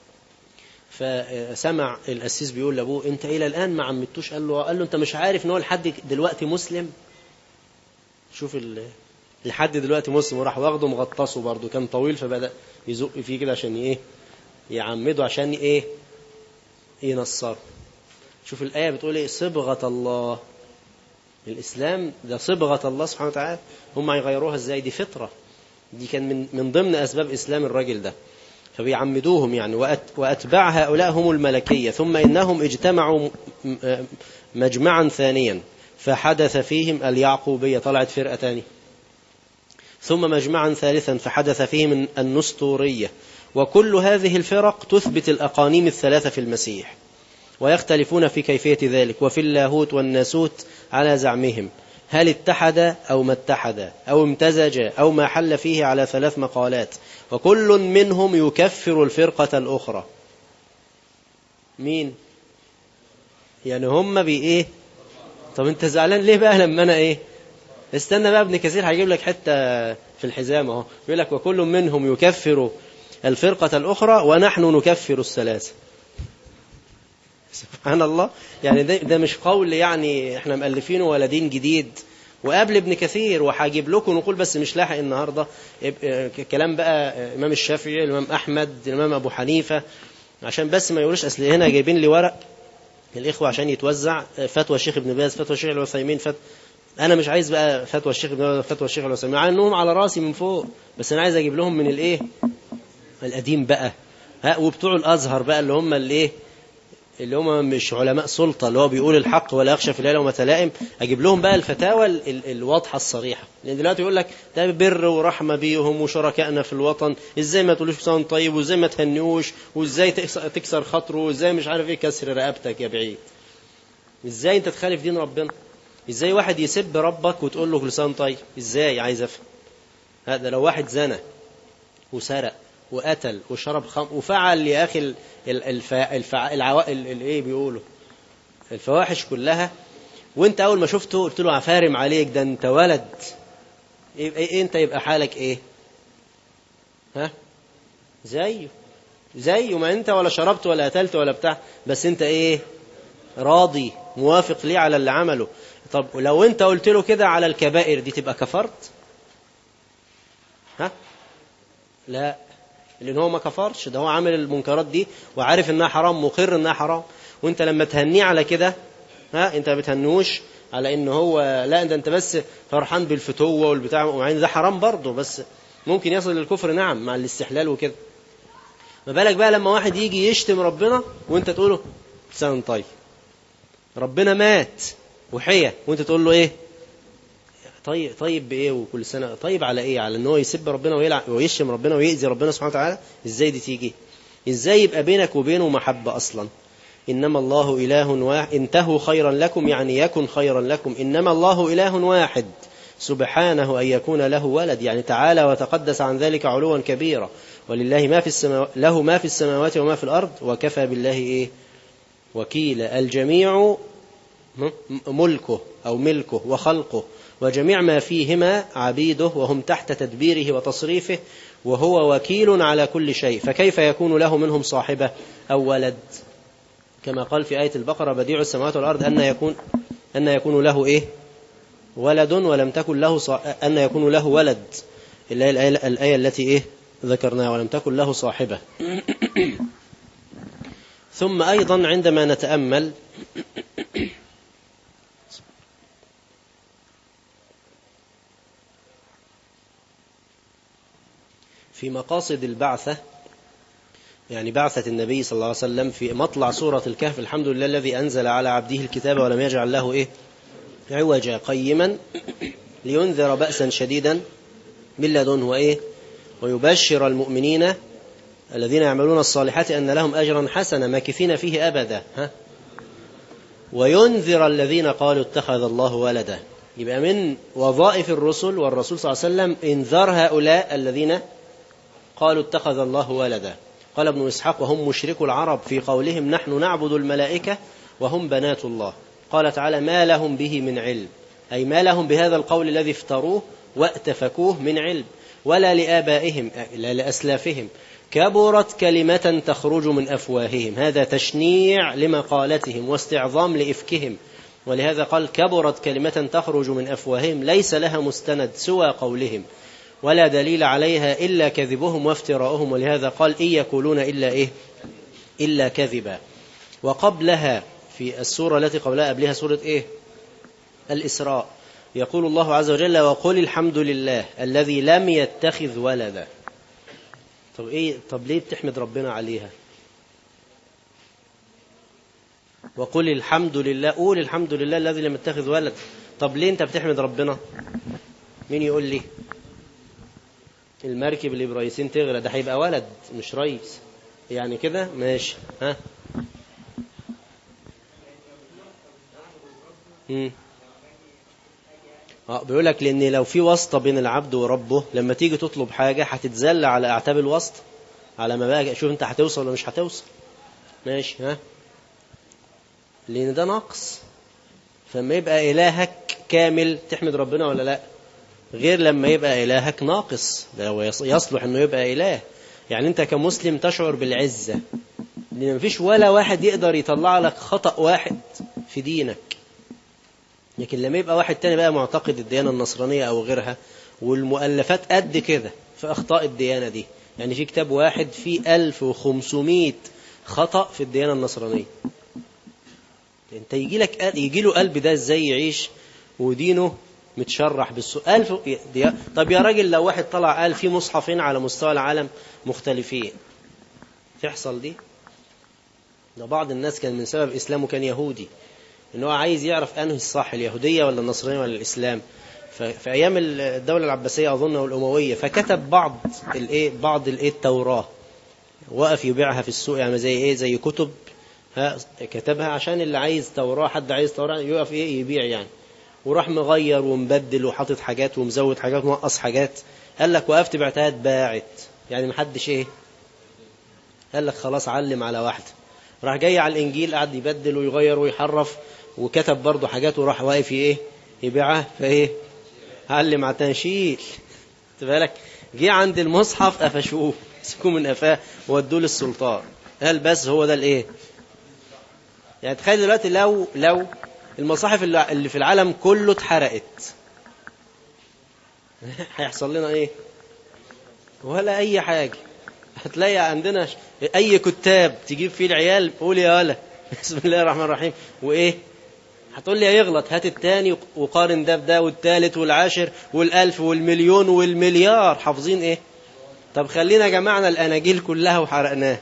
فسمع القسيس بيقول لابوه انت الى الان ما عمدتوش قال له قال له انت مش عارف ان هو لحد دلوقتي مسلم شوف لحد دلوقتي مسلم وراح واخده مغطسه برضه كان طويل فبدأ يزق فيه كده عشان ايه يعمده عشان ايه ينصره شوف الآية بتقول ايه صبغة الله الإسلام ده صبغة الله سبحانه وتعالى هم هيغيروها ازاي دي فطرة دي كان من, من ضمن أسباب إسلام الراجل ده فبيعمدوهم يعني وأت وأتباع هؤلاء هم الملكية ثم إنهم اجتمعوا مجمعا ثانيا فحدث فيهم اليعقوبية طلعت فرقة ثانية ثم مجمعا ثالثا فحدث فيهم النسطورية وكل هذه الفرق تثبت الأقانيم الثلاثة في المسيح ويختلفون في كيفية ذلك وفي اللاهوت والناسوت على زعمهم هل اتحد أو ما اتحد أو امتزج أو ما حل فيه على ثلاث مقالات وكل منهم يكفر الفرقة الأخرى مين يعني هم بإيه طب انت زعلان ليه بقى لما انا ايه استنى بقى ابن كثير هيجيب لك حتة في الحزام اهو بيقول لك وكل منهم يكفر الفرقة الأخرى ونحن نكفر الثلاثة سبحان الله يعني ده, ده مش قول يعني احنا مؤلفينه ولا دين جديد وقبل ابن كثير وهجيب لكم نقول بس مش لاحق النهاردة كلام بقى الإمام الشافعي الإمام أحمد الإمام أبو حنيفة عشان بس ما يقولوش أصل هنا جايبين لي ورق الإخوة عشان يتوزع فتوى الشيخ ابن باز فتوى الشيخ العثيمين فتوى أنا مش عايز بقى فتوى الشيخ ابن باز فتوى الشيخ العثيمين مع أنهم على راسي من فوق بس أنا عايز أجيب لهم من الإيه القديم بقى ها وبتوع الأزهر بقى اللي هم اللي إيه اللي هم مش علماء سلطة اللي هو بيقول الحق ولا يخشى في الليلة ومتلائم أجيب لهم بقى الفتاوى ال ال الواضحة الصريحة لأن دلوقتي يقول لك ده بر ورحمة بيهم وشركائنا في الوطن إزاي ما تقولوش بسان طيب وإزاي ما تهنيوش وإزاي تكسر خاطره وإزاي مش عارف إيه كسر رقبتك يا بعيد إزاي أنت تخالف دين ربنا إزاي واحد يسب ربك وتقول له لسان طيب إزاي عايز أفهم هذا لو واحد زنى وسرق وقتل وشرب خمر وفعل يا أخي الفا... الفا... العوائل الايه بيقولوا الفواحش كلها وانت اول ما شفته قلت له عفارم عليك ده انت ولد إيه, إيه انت يبقى حالك ايه ها زيه زيه ما انت ولا شربت ولا قتلت ولا بتاع بس انت ايه راضي موافق ليه على اللي عمله طب لو انت قلت له كده على الكبائر دي تبقى كفرت ها لا لان هو ما كفرش ده هو عامل المنكرات دي وعارف انها حرام مقر انها حرام وانت لما تهنيه على كده ها انت ما بتهنوش على ان هو لا ده انت بس فرحان بالفتوه والبتاع ومع ان ده حرام برضه بس ممكن يصل للكفر نعم مع الاستحلال وكده ما بالك بقى لما واحد يجي يشتم ربنا وانت تقول له سنة طيب ربنا مات وحيا وانت تقول له ايه طيب طيب بايه وكل سنه طيب على ايه على ان هو يسب ربنا ويلعب ويشتم ربنا ويأذي ربنا سبحانه وتعالى ازاي دي تيجي ازاي يبقى بينك وبينه محبه اصلا انما الله اله واحد انتهوا خيرا لكم يعني يكن خيرا لكم انما الله اله واحد سبحانه أن يكون له ولد يعني تعالى وتقدس عن ذلك علوا كبيرا ولله ما في السماوات له ما في السماوات وما في الأرض وكفى بالله إيه وكيلا الجميع ملكه أو ملكه وخلقه وجميع ما فيهما عبيده وهم تحت تدبيره وتصريفه وهو وكيل على كل شيء فكيف يكون له منهم صاحبة أو ولد كما قال في آية البقرة بديع السماوات والأرض أن يكون أن يكون له إيه ولد ولم تكن له صا... أن يكون له ولد إلا الآية, الآية التي إيه ذكرناها ولم تكن له صاحبة ثم أيضا عندما نتأمل في مقاصد البعثة يعني بعثة النبي صلى الله عليه وسلم في مطلع سورة الكهف الحمد لله الذي أنزل على عبده الكتاب ولم يجعل له إيه عوجا قيما لينذر بأسا شديدا من لدنه وإيه ويبشر المؤمنين الذين يعملون الصالحات أن لهم أجرا حسنا ماكثين فيه أبدا ها وينذر الذين قالوا اتخذ الله ولدا يبقى من وظائف الرسل والرسول صلى الله عليه وسلم انذار هؤلاء الذين قالوا اتخذ الله ولدا قال ابن إسحاق وهم مشركو العرب في قولهم نحن نعبد الملائكة وهم بنات الله قال تعالى ما لهم به من علم أي ما لهم بهذا القول الذي افتروه واتفكوه من علم ولا لآبائهم لا لأسلافهم كبرت كلمة تخرج من أفواههم هذا تشنيع لمقالتهم واستعظام لإفكهم ولهذا قال كبرت كلمة تخرج من أفواههم ليس لها مستند سوى قولهم ولا دليل عليها إلا كذبهم وافتراؤهم ولهذا قال إن يقولون إلا إيه إلا كذبا وقبلها في السورة التي قبلها قبلها سورة إيه الإسراء يقول الله عز وجل وقل الحمد لله الذي لم يتخذ ولدا طب إيه طب ليه بتحمد ربنا عليها وقل الحمد لله قول الحمد لله الذي لم يتخذ ولد طب ليه انت بتحمد ربنا مين يقول لي المركب اللي برئيسين تغرق ده هيبقى ولد مش رئيس يعني كده ماشي ها امم اه بيقول لك لان لو في واسطه بين العبد وربه لما تيجي تطلب حاجه هتتذل على اعتاب الواسطه على ما بقى شوف انت هتوصل ولا مش هتوصل ماشي ها لان ده نقص فلما يبقى الهك كامل تحمد ربنا ولا لا غير لما يبقى إلهك ناقص ده هو يصلح أنه يبقى إله يعني أنت كمسلم تشعر بالعزة لأن مفيش ولا واحد يقدر يطلع لك خطأ واحد في دينك لكن لما يبقى واحد تاني بقى معتقد الديانة النصرانية أو غيرها والمؤلفات قد كده في أخطاء الديانة دي يعني في كتاب واحد فيه 1500 خطأ في الديانة النصرانية انت يجي لك يجي له قلب ده ازاي يعيش ودينه متشرح بالسؤال ألف طب يا راجل لو واحد طلع قال في مصحفين على مستوى العالم مختلفين تحصل دي ده بعض الناس كان من سبب إسلامه كان يهودي إن هو عايز يعرف أنه الصح اليهودية ولا النصرانية ولا الإسلام في أيام الدولة العباسية أظن والأموية فكتب بعض الإيه بعض الإيه التوراة وقف يبيعها في السوق يعني زي إيه زي كتب ها كتبها عشان اللي عايز توراة حد عايز توراة يقف إيه يبيع يعني وراح مغير ومبدل وحاطط حاجات ومزود حاجات ونقص حاجات قال لك وقفت بعتها اتباعت يعني محدش ايه قال لك خلاص علم على واحدة راح جاي على الانجيل قعد يبدل ويغير ويحرف وكتب برضه حاجات وراح واقف ايه يبيعها فايه علم على تنشيل بالك جه عند المصحف قفشوه مسكوه من قفاه وودوه للسلطان قال بس هو ده الايه يعني تخيل دلوقتي لو لو المصاحف اللي في العالم كله اتحرقت هيحصل لنا ايه ولا اي حاجة هتلاقي عندنا اي كتاب تجيب فيه العيال قول يا ولا بسم الله الرحمن الرحيم وايه هتقول لي هيغلط هات التاني وقارن ده بده والتالت والعاشر والالف والمليون والمليار حافظين ايه طب خلينا جمعنا الاناجيل كلها وحرقناها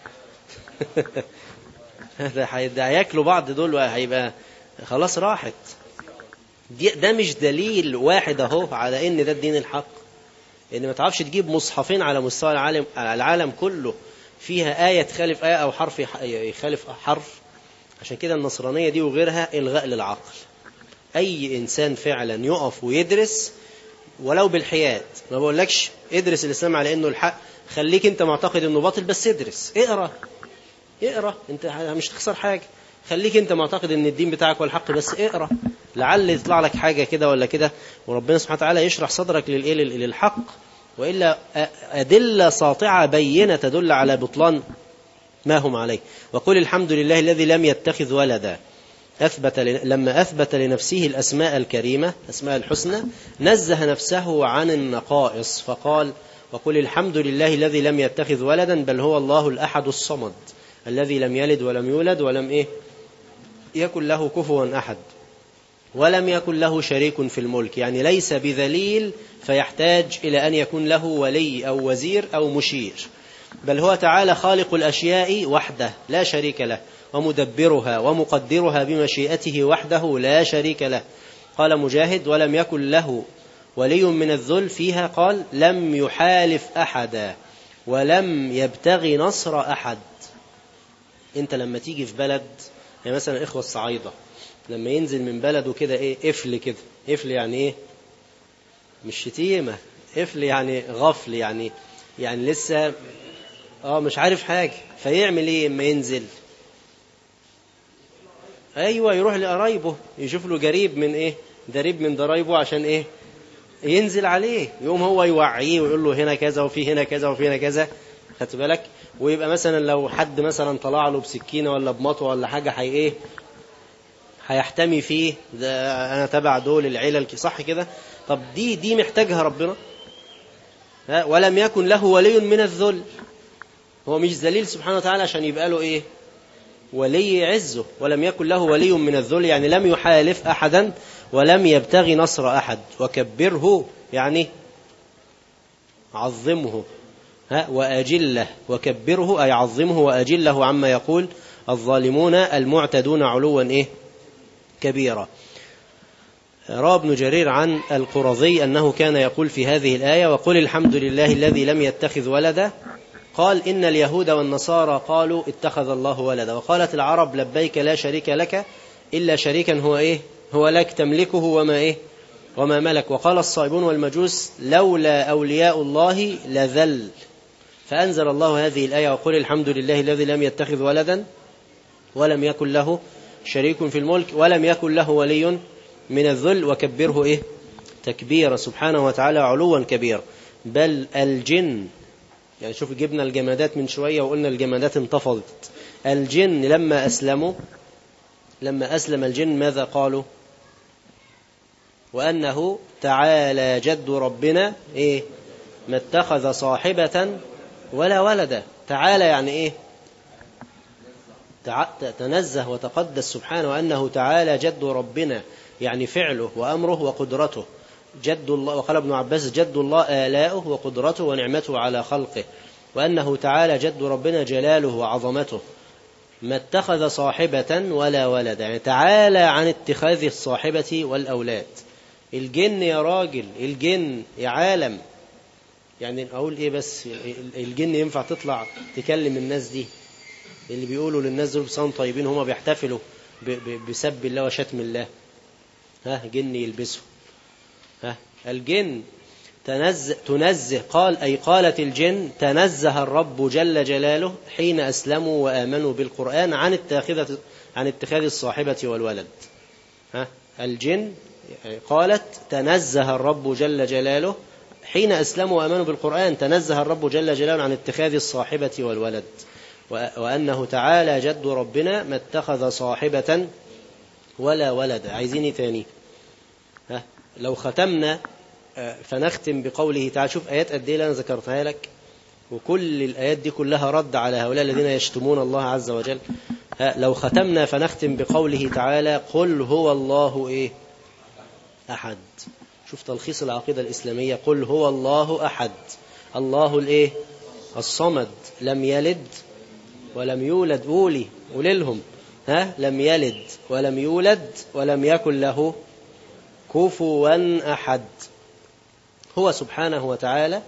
ده هياكلوا بعض دول وهيبقى خلاص راحت دي ده مش دليل واحد اهو على ان ده الدين الحق ان ما تعرفش تجيب مصحفين على مستوى العالم العالم كله فيها آية تخالف آية أو حرف يخالف حرف عشان كده النصرانية دي وغيرها إلغاء للعقل أي إنسان فعلا يقف ويدرس ولو بالحياد ما بقولكش ادرس الإسلام على إنه الحق خليك أنت معتقد إنه باطل بس ادرس اقرأ اقرأ أنت مش تخسر حاجة خليك أنت معتقد إن الدين بتاعك هو الحق بس اقرأ لعل يطلع لك حاجة كده ولا كده وربنا سبحانه وتعالى يشرح صدرك للإيه للحق وإلا أدلة ساطعة بينة تدل على بطلان ما هم عليه وقل الحمد لله الذي لم يتخذ ولدا أثبت لما أثبت لنفسه الأسماء الكريمة أسماء الحسنى نزه نفسه عن النقائص فقال وقل الحمد لله الذي لم يتخذ ولدا بل هو الله الأحد الصمد الذي لم يلد ولم يولد ولم إيه يكن له كفوا أحد ولم يكن له شريك في الملك يعني ليس بذليل فيحتاج إلى أن يكون له ولي أو وزير أو مشير بل هو تعالى خالق الأشياء وحده لا شريك له ومدبرها ومقدرها بمشيئته وحده لا شريك له قال مجاهد ولم يكن له ولي من الذل فيها قال لم يحالف أحدا ولم يبتغي نصر أحد انت لما تيجي في بلد يعني مثلا إخوة الصعايدة لما ينزل من بلده كده ايه قفل كده قفل يعني ايه مش شتيمة قفل يعني غفل يعني يعني لسه اه مش عارف حاجة فيعمل ايه اما ينزل ايوه يروح لقرايبه يشوف له جريب من ايه دريب من ضرايبه عشان ايه ينزل عليه يقوم هو يوعيه ويقول له هنا كذا وفي هنا كذا وفي هنا كذا خدت بالك ويبقى مثلا لو حد مثلا طلع له بسكينه ولا بمطوه ولا حاجه حي ايه هيحتمي فيه ده انا تبع دول العيله صح كده طب دي دي محتاجها ربنا ها ولم يكن له ولي من الذل هو مش ذليل سبحانه وتعالى عشان يبقى له ايه ولي عزه ولم يكن له ولي من الذل يعني لم يحالف احدا ولم يبتغي نصر احد وكبره يعني عظمه ها واجله وكبره اي عظمه واجله عما يقول الظالمون المعتدون علوا ايه كبيرا روى ابن جرير عن القرظي أنه كان يقول في هذه الآية وقل الحمد لله الذي لم يتخذ ولدا قال إن اليهود والنصارى قالوا اتخذ الله ولدا وقالت العرب لبيك لا شريك لك إلا شريكا هو إيه هو لك تملكه وما إيه وما ملك وقال الصائبون والمجوس لولا أولياء الله لذل فأنزل الله هذه الآية وقل الحمد لله الذي لم يتخذ ولدا ولم يكن له شريك في الملك ولم يكن له ولي من الذل وكبره إيه تكبيرا سبحانه وتعالى علوا كبيرا بل الجن يعني شوف جبنا الجمادات من شوية وقلنا الجمادات انتفضت الجن لما أسلموا لما أسلم الجن ماذا قالوا وأنه تعالى جد ربنا إيه ما اتخذ صاحبة ولا ولدا تعالى يعني إيه تنزه وتقدس سبحانه وأنه تعالى جد ربنا يعني فعله وأمره وقدرته جد الله وقال ابن عباس جد الله آلاؤه وقدرته ونعمته على خلقه وأنه تعالى جد ربنا جلاله وعظمته ما اتخذ صاحبة ولا ولد يعني تعالى عن اتخاذ الصاحبة والأولاد الجن يا راجل الجن يا عالم يعني أقول إيه بس الجن ينفع تطلع تكلم الناس دي اللي بيقولوا للناس دول بصان طيبين هما بيحتفلوا بسب الله وشتم الله ها جن يلبسوا ها الجن تنزه, تنزه قال أي قالت الجن تنزه الرب جل جلاله حين أسلموا وآمنوا بالقرآن عن اتخاذ عن اتخاذ الصاحبة والولد ها الجن قالت تنزه الرب جل جلاله حين أسلموا وآمنوا بالقرآن تنزه الرب جل جلاله عن اتخاذ الصاحبة والولد وأنه تعالى جد ربنا ما اتخذ صاحبة ولا ولد عايزيني تاني ها لو ختمنا فنختم بقوله تعالى شوف آيات قد ايه اللي أنا ذكرتها لك وكل الآيات دي كلها رد على هؤلاء الذين يشتمون الله عز وجل ها لو ختمنا فنختم بقوله تعالى قل هو الله إيه أحد شوف تلخيص العقيدة الإسلامية قل هو الله أحد الله الإيه الصمد لم يلد ولم يولد أولي وللهم ها لم يلد ولم يولد ولم يكن له كفوا أحد هو سبحانه وتعالى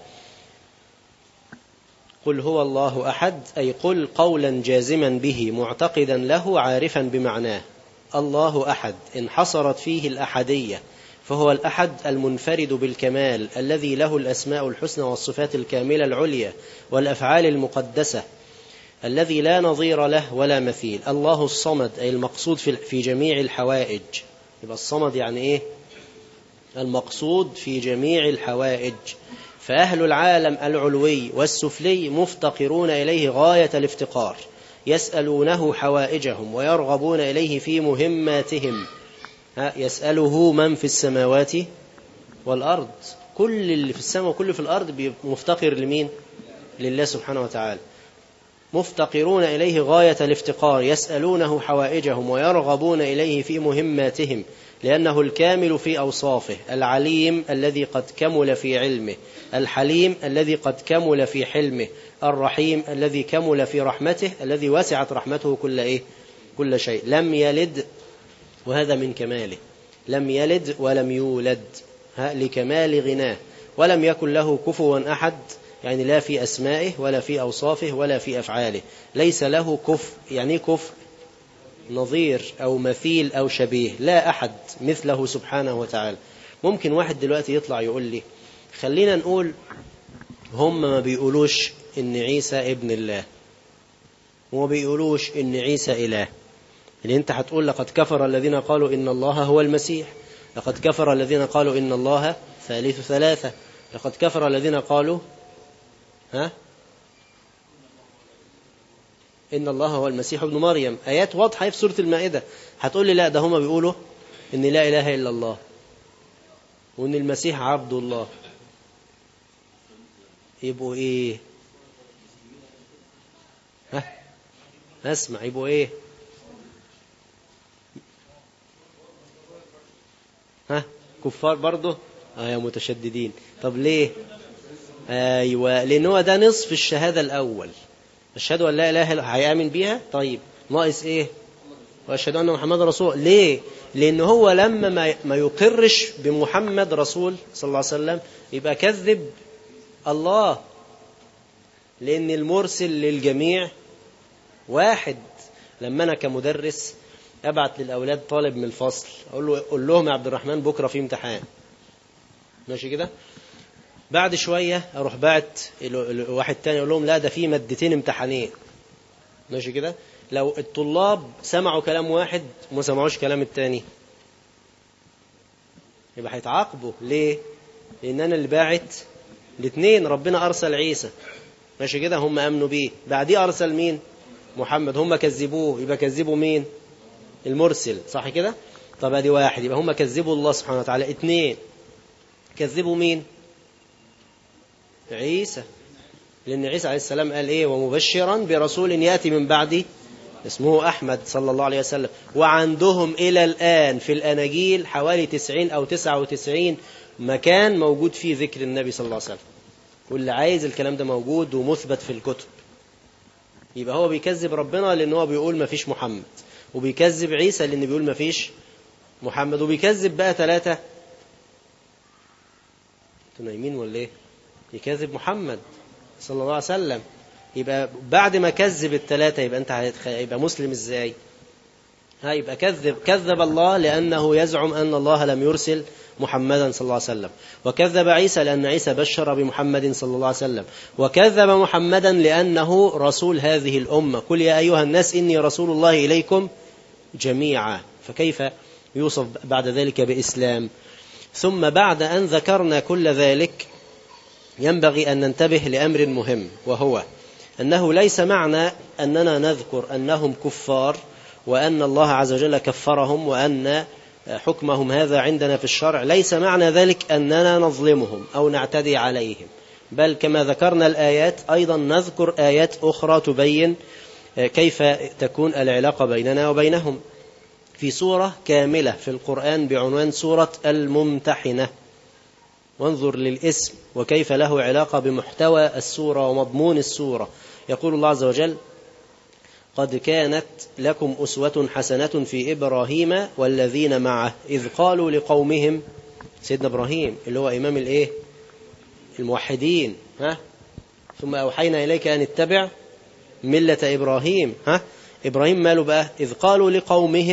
قل هو الله أحد أي قل قولا جازما به معتقدا له عارفا بمعناه الله أحد انحصرت فيه الأحدية فهو الأحد المنفرد بالكمال الذي له الأسماء الحسنى والصفات الكاملة العليا والأفعال المقدسة الذي لا نظير له ولا مثيل الله الصمد أي المقصود في في جميع الحوائج يبقى الصمد يعني إيه المقصود في جميع الحوائج فأهل العالم العلوي والسفلي مفتقرون إليه غاية الافتقار يسألونه حوائجهم ويرغبون إليه في مهماتهم ها يسأله من في السماوات والأرض كل اللي في السماء وكل في الأرض مفتقر لمين لله سبحانه وتعالى مفتقرون إليه غاية الافتقار يسألونه حوائجهم ويرغبون إليه في مهماتهم لأنه الكامل في أوصافه العليم الذي قد كمل في علمه الحليم الذي قد كمل في حلمه الرحيم الذي كمل في رحمته الذي وسعت رحمته كل إيه كل شيء لم يلد وهذا من كماله لم يلد ولم يولد ها لكمال غناه ولم يكن له كفوا أحد يعني لا في أسمائه ولا في أوصافه ولا في أفعاله ليس له كف يعني كف نظير أو مثيل أو شبيه لا أحد مثله سبحانه وتعالى ممكن واحد دلوقتي يطلع يقول لي خلينا نقول هم ما بيقولوش إن عيسى ابن الله وما بيقولوش إن عيسى إله يعني أنت هتقول لقد كفر الذين قالوا إن الله هو المسيح لقد كفر الذين قالوا إن الله ثالث ثلاثة لقد كفر الذين قالوا ها إن الله هو المسيح ابن مريم آيات واضحة في سورة المائدة هتقول لي لا ده هما بيقولوا إن لا إله إلا الله وإن المسيح عبد الله يبقوا إيه ها اسمع يبقوا إيه ها كفار برضه اه يا متشددين طب ليه ايوه لان هو ده نصف الشهاده الاول اشهد ان لا اله الا هيامن بيها طيب ناقص ايه واشهد ان محمد رسول ليه لان هو لما ما ما يقرش بمحمد رسول صلى الله عليه وسلم يبقى كذب الله لان المرسل للجميع واحد لما انا كمدرس ابعت للاولاد طالب من الفصل اقول له قول لهم يا عبد الرحمن بكره في امتحان ماشي كده بعد شويه اروح باعت واحد تاني اقول لهم لا ده في مادتين امتحانين ماشي كده لو الطلاب سمعوا كلام واحد وما سمعوش كلام التاني يبقى هيتعاقبوا ليه لان انا اللي باعت الاثنين ربنا ارسل عيسى ماشي كده هم امنوا بيه بعديه ارسل مين محمد هم كذبوه يبقى كذبوا مين المرسل صح كده طب ادي واحد يبقى هم كذبوا الله سبحانه وتعالى اثنين كذبوا مين عيسى لأن عيسى عليه السلام قال إيه ومبشرا برسول يأتي من بعدي اسمه أحمد صلى الله عليه وسلم وعندهم إلى الآن في الأناجيل حوالي 90 أو 99 مكان موجود فيه ذكر النبي صلى الله عليه وسلم واللي عايز الكلام ده موجود ومثبت في الكتب يبقى هو بيكذب ربنا لأن هو بيقول ما فيش محمد وبيكذب عيسى لأن بيقول ما فيش محمد وبيكذب بقى ثلاثة انتوا نايمين ولا ايه يكذب محمد صلى الله عليه وسلم يبقى بعد ما كذب الثلاثة يبقى انت يبقى مسلم ازاي ها يبقى كذب كذب الله لأنه يزعم أن الله لم يرسل محمدا صلى الله عليه وسلم وكذب عيسى لأن عيسى بشر بمحمد صلى الله عليه وسلم وكذب محمدا لأنه رسول هذه الأمة قل يا أيها الناس إني رسول الله إليكم جميعا فكيف يوصف بعد ذلك بإسلام ثم بعد أن ذكرنا كل ذلك ينبغي أن ننتبه لأمر مهم وهو أنه ليس معنى أننا نذكر أنهم كفار وأن الله عز وجل كفرهم وأن حكمهم هذا عندنا في الشرع ليس معنى ذلك أننا نظلمهم أو نعتدي عليهم بل كما ذكرنا الآيات أيضا نذكر آيات أخرى تبين كيف تكون العلاقة بيننا وبينهم في سورة كاملة في القرآن بعنوان سورة الممتحنة وانظر للاسم وكيف له علاقة بمحتوى السورة ومضمون السورة يقول الله عز وجل قد كانت لكم أسوة حسنة في إبراهيم والذين معه إذ قالوا لقومهم سيدنا إبراهيم اللي هو إمام الإيه الموحدين ها ثم أوحينا إليك أن اتبع ملة إبراهيم ها إبراهيم ماله بقى إذ قالوا لقومهم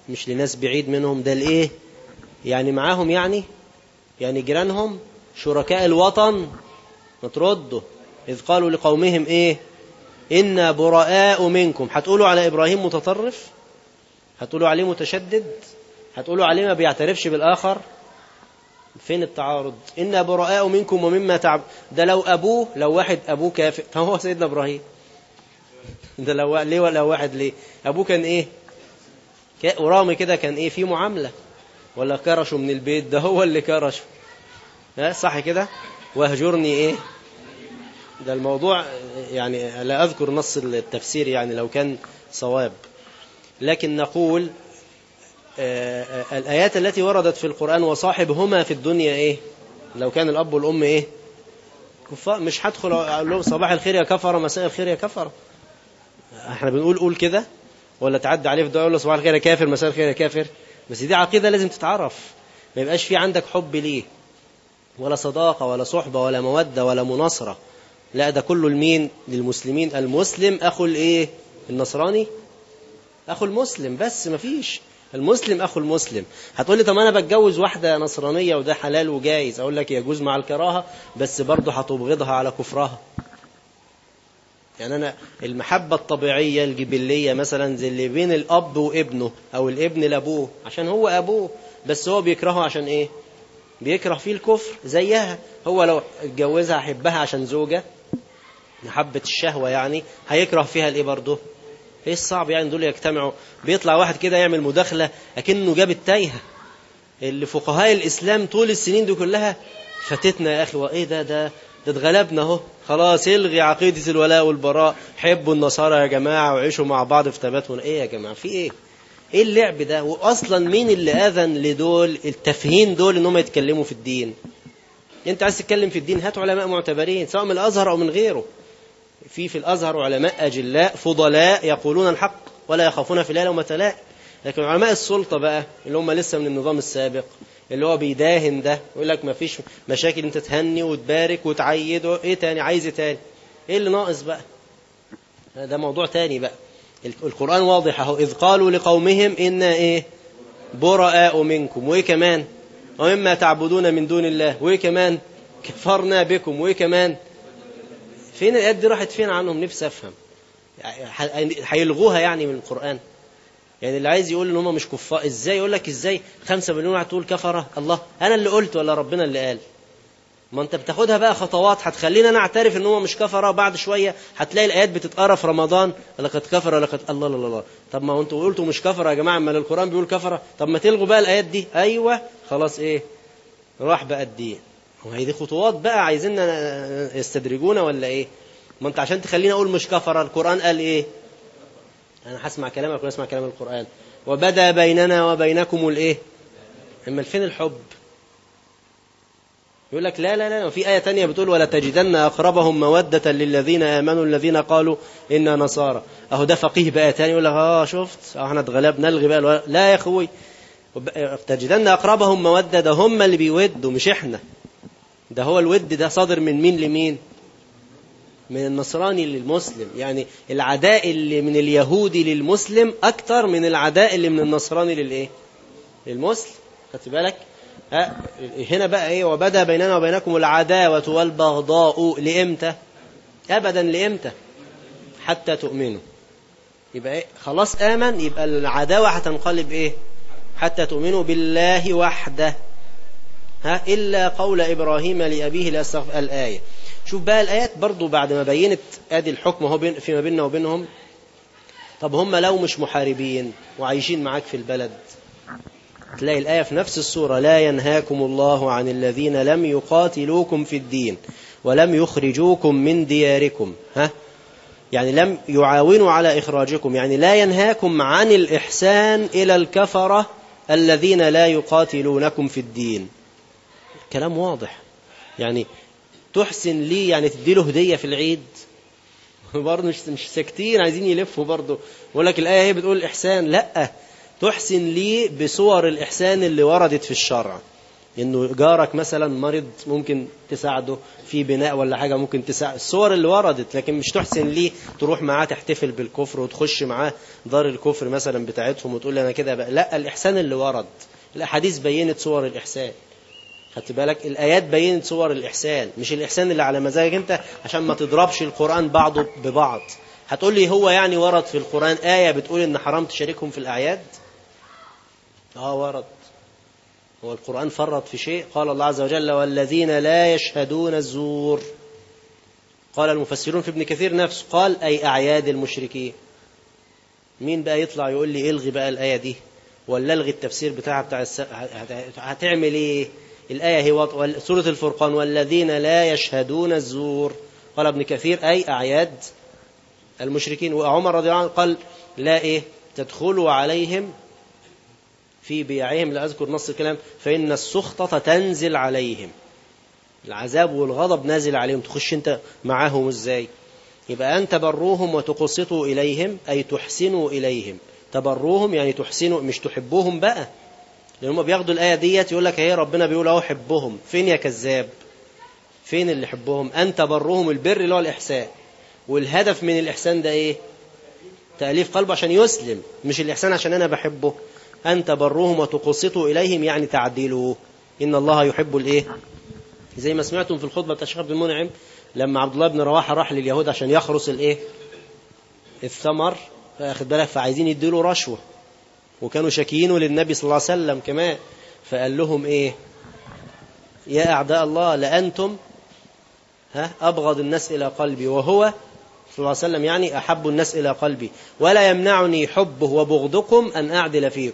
مش لناس بعيد منهم ده لإيه يعني معاهم يعني يعني جيرانهم شركاء الوطن ما تردوا إذ قالوا لقومهم إيه إنا براء منكم هتقولوا على إبراهيم متطرف هتقولوا عليه متشدد هتقولوا عليه ما بيعترفش بالآخر فين التعارض إنا براء منكم ومما تعب ده لو أبوه لو واحد أبوه كافر فهو سيدنا إبراهيم ده لو ليه ولا واحد ليه أبوه كان إيه ورامي كده كان إيه في معاملة ولا كرشه من البيت ده هو اللي كرشه ها صح كده واهجرني إيه ده الموضوع يعني لا أذكر نص التفسير يعني لو كان صواب لكن نقول الآيات التي وردت في القرآن وصاحبهما في الدنيا إيه لو كان الأب والأم إيه كفار مش هدخل أقول لهم صباح الخير يا كفر مساء الخير يا كفر احنا بنقول قول كده ولا تعدي عليه في الدعاء يقول له صباح الخير يا كافر مساء الخير يا كافر بس دي عقيدة لازم تتعرف ما يبقاش في عندك حب ليه ولا صداقة ولا صحبة ولا مودة ولا مناصرة لا ده كله لمين للمسلمين المسلم أخو الإيه النصراني أخو المسلم بس مفيش المسلم أخو المسلم هتقول لي طب أنا بتجوز واحدة نصرانية وده حلال وجايز أقول لك يجوز مع الكراهة بس برضه هتبغضها على كفرها يعني أنا المحبة الطبيعية الجبلية مثلا زي اللي بين الأب وابنه أو الابن لأبوه عشان هو أبوه بس هو بيكرهه عشان إيه بيكره فيه الكفر زيها هو لو اتجوزها حبها عشان زوجة محبة الشهوة يعني هيكره فيها الإيه برضه ايه الصعب يعني دول يجتمعوا بيطلع واحد كده يعمل مداخلة أكنه جاب التايهة اللي فقهاء الإسلام طول السنين دي كلها فاتتنا يا أخي وإيه ده ده ده اتغلبنا اهو خلاص الغي عقيدة الولاء والبراء حبوا النصارى يا جماعة وعيشوا مع بعض في تبات ايه يا جماعة في ايه ايه اللعب ده واصلا مين اللي اذن لدول التفهين دول انهم يتكلموا في الدين انت عايز تتكلم في الدين هات علماء معتبرين سواء من الازهر او من غيره في في الازهر علماء اجلاء فضلاء يقولون الحق ولا يخافون في الله لومة لائم لكن علماء السلطة بقى اللي هم لسه من النظام السابق اللي هو بيداهن ده يقول لك ما فيش مشاكل انت تهني وتبارك وتعيد ايه تاني عايز ايه تاني ايه اللي ناقص بقى ده موضوع تاني بقى القرآن واضح اهو إذ قالوا لقومهم إنا إيه براء منكم وإيه كمان ومما تعبدون من دون الله وإيه كمان كفرنا بكم وإيه كمان فين الآيات دي راحت فين عنهم نفسي أفهم هيلغوها يعني من القرآن يعني اللي عايز يقول ان هم مش كفار ازاي يقول لك ازاي خمسة مليون واحد تقول كفرة الله انا اللي قلت ولا ربنا اللي قال ما انت بتاخدها بقى خطوات هتخلينا انا اعترف ان هم مش كفره بعد شويه هتلاقي الايات بتتقرا في رمضان لقد كفر لقد الله الله الله طب ما انتوا قلتوا مش كفره يا جماعه اما القران بيقول كفره طب ما تلغوا بقى الايات دي ايوه خلاص ايه راح بقى الدين وهي دي خطوات بقى عايزيننا يستدرجونا ولا ايه ما انت عشان تخليني اقول مش كفره القران قال ايه انا هسمع كلامك ولا اسمع كلام القران وبدا بيننا وبينكم الايه اما فين الحب يقول لك لا لا لا في آية تانية بتقول ولا تجدن أقربهم مودة للذين آمنوا الذين قالوا إنا نصارى أهو ده فقيه بقى تاني يقول لك آه شفت آه احنا اتغلبنا نلغي بقى الولا. لا يا أخوي تجدن أقربهم مودة ده هم اللي بيودوا مش إحنا ده هو الود ده صادر من مين لمين من النصراني للمسلم يعني العداء اللي من اليهودي للمسلم أكتر من العداء اللي من النصراني للإيه للمسلم خدت بالك هنا بقى ايه وبدا بيننا وبينكم العداوة والبغضاء لإمتى أبدا لإمتى حتى تؤمنوا يبقى إيه؟ خلاص آمن يبقى العداوة هتنقلب إيه حتى تؤمنوا بالله وحده ها إلا قول إبراهيم لأبيه لأستغفر الآية شوف بقى الآيات برضو بعد ما بينت آدي الحكم هو بين فيما بيننا وبينهم طب هم لو مش محاربين وعايشين معاك في البلد تلاقي الآية في نفس السورة لا ينهاكم الله عن الذين لم يقاتلوكم في الدين ولم يخرجوكم من دياركم ها يعني لم يعاونوا على إخراجكم يعني لا ينهاكم عن الإحسان إلى الكفرة الذين لا يقاتلونكم في الدين كلام واضح يعني تحسن لي يعني تدي له هدية في العيد برضه مش مش ساكتين عايزين يلفوا برضه بقول لك الآية هي بتقول إحسان لأ تحسن لي بصور الإحسان اللي وردت في الشرع انه جارك مثلا مريض ممكن تساعده في بناء ولا حاجة ممكن تساعد الصور اللي وردت لكن مش تحسن ليه تروح معاه تحتفل بالكفر وتخش معاه دار الكفر مثلا بتاعتهم وتقول لي انا كده بقى لا الإحسان اللي ورد الأحاديث بينت صور الإحسان خدت بالك الآيات بينت صور الإحسان مش الإحسان اللي على مزاجك أنت عشان ما تضربش القرآن بعضه ببعض هتقول لي هو يعني ورد في القرآن آية بتقول إن حرام تشاركهم في الأعياد آه ورد هو القرآن فرط في شيء قال الله عز وجل والذين لا يشهدون الزور قال المفسرون في ابن كثير نفسه قال أي أعياد المشركين مين بقى يطلع يقول لي الغي بقى الآية دي ولا الغي التفسير بتاعها بتاع الس... هتعمل ايه الآية هي وط... سورة الفرقان والذين لا يشهدون الزور قال ابن كثير أي أعياد المشركين وعمر رضي الله عنه قال لا إيه تدخلوا عليهم في بيعهم لا أذكر نص الكلام فإن السخطة تنزل عليهم العذاب والغضب نازل عليهم تخش أنت معاهم إزاي يبقى أن تبروهم وتقسطوا إليهم أي تحسنوا إليهم تبروهم يعني تحسنوا مش تحبوهم بقى لأن هم بياخدوا الآية ديت يقول لك هي ربنا بيقول أهو حبهم فين يا كذاب فين اللي حبهم أن تبروهم البر اللي هو الإحسان والهدف من الإحسان ده إيه تأليف قلبه عشان يسلم مش الإحسان عشان أنا بحبه أن تبروهم وتقسطوا إليهم يعني تعدلوا إن الله يحب الإيه زي ما سمعتم في الخطبة بتاع الشيخ عبد المنعم لما عبد الله بن رواحة راح لليهود عشان يخرس الإيه الثمر فاخد بالك فعايزين يديله رشوة وكانوا شاكيينه للنبي صلى الله عليه وسلم كمان فقال لهم إيه يا أعداء الله لأنتم ها أبغض الناس إلى قلبي وهو صلى الله عليه وسلم يعني أحب الناس إلى قلبي ولا يمنعني حبه وبغضكم أن أعدل فيكم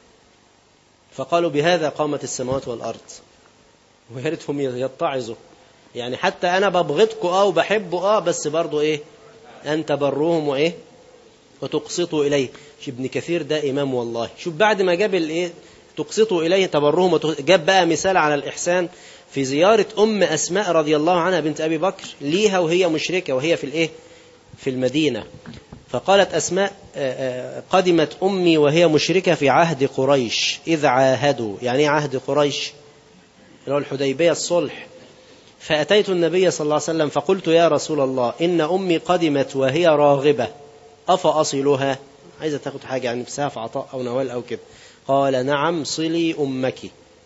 فقالوا بهذا قامت السماوات والأرض ويارتهم يتعظوا يعني حتى أنا ببغضكم آه وبحبه آه بس برضو إيه أن تبروهم وإيه وتقسطوا إليه ابن كثير ده إمام والله شوف بعد ما جاب الإيه تقسطوا إليه تبروهم وتقسطوا. جاب بقى مثال على الإحسان في زيارة أم أسماء رضي الله عنها بنت أبي بكر ليها وهي مشركة وهي في الإيه في المدينة فقالت أسماء قدمت أمي وهي مشركة في عهد قريش إذ عاهدوا يعني ايه عهد قريش اللي هو الحديبية الصلح فأتيت النبي صلى الله عليه وسلم فقلت يا رسول الله إن أمي قدمت وهي راغبة أفأصلها عايزة تاخد حاجة يعني بسها في عطاء أو نوال أو كده قال نعم صلي أمك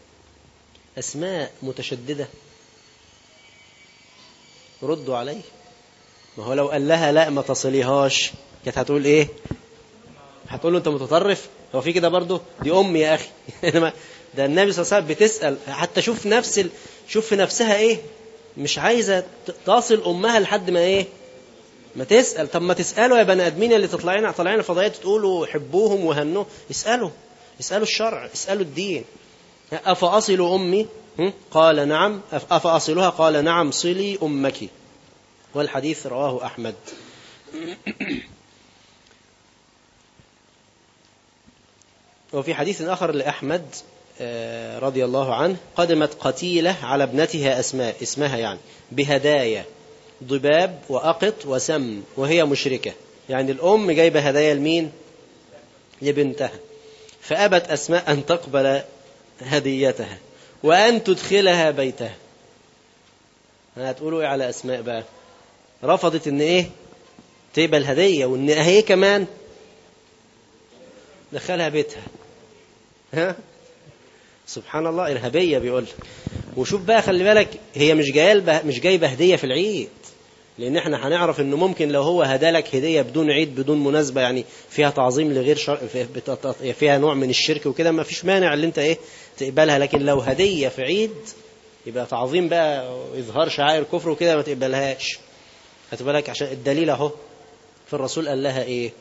أسماء متشددة ردوا عليه ما هو لو قال لها لا ما تصليهاش كانت هتقول ايه هتقول له انت متطرف هو في كده برضه دي امي يا اخي ده النبي صلى الله عليه وسلم بتسال حتى شوف نفس ال... شوف في نفسها ايه مش عايزه تصل امها لحد ما ايه ما تسال طب ما تسالوا يا بني ادمين اللي تطلعين طالعين فضائيات تقولوا حبوهم وهنوا اسالوا اسالوا الشرع اسالوا الدين افاصل امي قال نعم افاصلها قال نعم صلي امك والحديث رواه أحمد وفي حديث آخر لأحمد رضي الله عنه قدمت قتيلة على ابنتها أسماء اسمها يعني بهدايا ضباب وأقط وسم وهي مشركة يعني الأم جايبة هدايا لمين لبنتها فأبت أسماء أن تقبل هديتها وأن تدخلها بيتها هتقولوا إيه على أسماء بقى رفضت ان ايه تقبل هدية وان هي كمان دخلها بيتها ها سبحان الله إرهابية بيقول وشوف بقى خلي بالك هي مش جايبه مش جايبه هدية في العيد لأن احنا هنعرف إنه ممكن لو هو هدالك هدية بدون عيد بدون مناسبة يعني فيها تعظيم لغير شرع فيها نوع من الشرك وكده ما فيش مانع اللي أنت إيه تقبلها لكن لو هدية في عيد يبقى تعظيم بقى إظهار شعائر كفر وكده ما تقبلهاش خدت بالك عشان الدليل اهو في الرسول قال لها ايه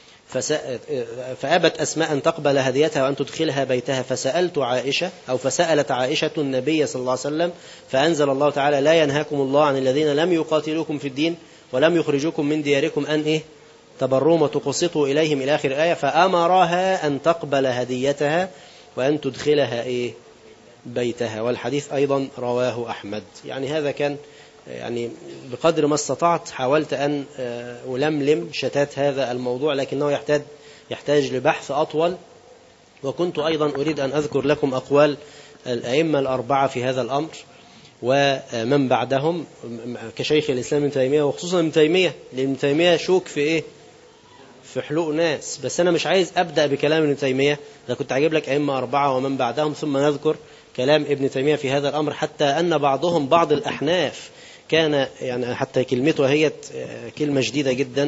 فأبت أسماء أن تقبل هديتها وأن تدخلها بيتها فسألت عائشة أو فسألت عائشة النبي صلى الله عليه وسلم فأنزل الله تعالى لا ينهاكم الله عن الذين لم يقاتلوكم في الدين ولم يخرجوكم من دياركم أن إيه تبروم وتقسطوا إليهم إلى آخر آية فأمرها أن تقبل هديتها وأن تدخلها إيه بيتها والحديث أيضا رواه أحمد يعني هذا كان يعني بقدر ما استطعت حاولت أن ألملم شتات هذا الموضوع لكنه يحتاج يحتاج لبحث أطول وكنت أيضا أريد أن أذكر لكم أقوال الأئمة الأربعة في هذا الأمر ومن بعدهم كشيخ الإسلام ابن تيمية وخصوصا ابن تيمية لأن ابن تيمية شوك في إيه في حلوق ناس بس أنا مش عايز أبدأ بكلام ابن تيمية ده كنت عاجب لك أئمة أربعة ومن بعدهم ثم نذكر كلام ابن تيمية في هذا الأمر حتى أن بعضهم بعض الأحناف كان يعني حتى كلمته هي كلمة جديدة جدا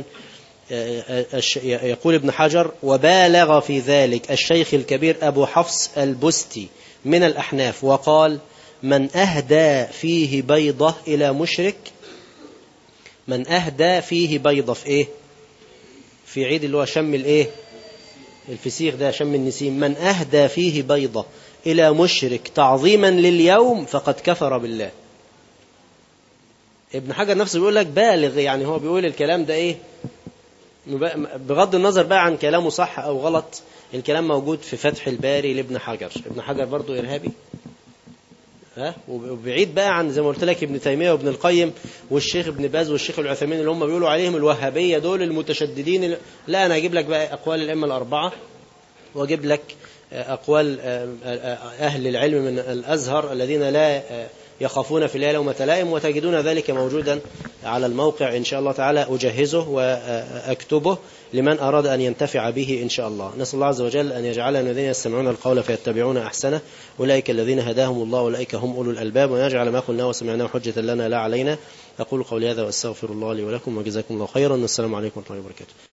يقول ابن حجر وبالغ في ذلك الشيخ الكبير أبو حفص البستي من الأحناف وقال من أهدى فيه بيضة إلى مشرك من أهدى فيه بيضة في إيه في عيد اللي هو شم الإيه الفسيخ ده شم النسيم من أهدى فيه بيضة إلى مشرك تعظيما لليوم فقد كفر بالله ابن حجر نفسه بيقول لك بالغ يعني هو بيقول الكلام ده إيه بغض النظر بقى عن كلامه صح أو غلط الكلام موجود في فتح الباري لابن حجر ابن حجر برضو إرهابي ها وبعيد بقى عن زي ما قلت لك ابن تيمية وابن القيم والشيخ ابن باز والشيخ العثيمين اللي هم بيقولوا عليهم الوهابية دول المتشددين لا أنا أجيب لك بقى أقوال الأئمة الأربعة وأجيب لك أقوال أهل العلم من الأزهر الذين لا يخافون في الله لومة لائم وتجدون ذلك موجودا على الموقع إن شاء الله تعالى أجهزه وأكتبه لمن أراد أن ينتفع به إن شاء الله نسأل الله عز وجل أن يجعلنا الذين يستمعون القول فيتبعون أحسنه أولئك الذين هداهم الله أولئك هم أولو الألباب ويجعل ما قلنا وسمعناه حجة لنا لا علينا أقول قولي هذا وأستغفر الله لي ولكم وجزاكم الله خيرا والسلام عليكم ورحمة الله وبركاته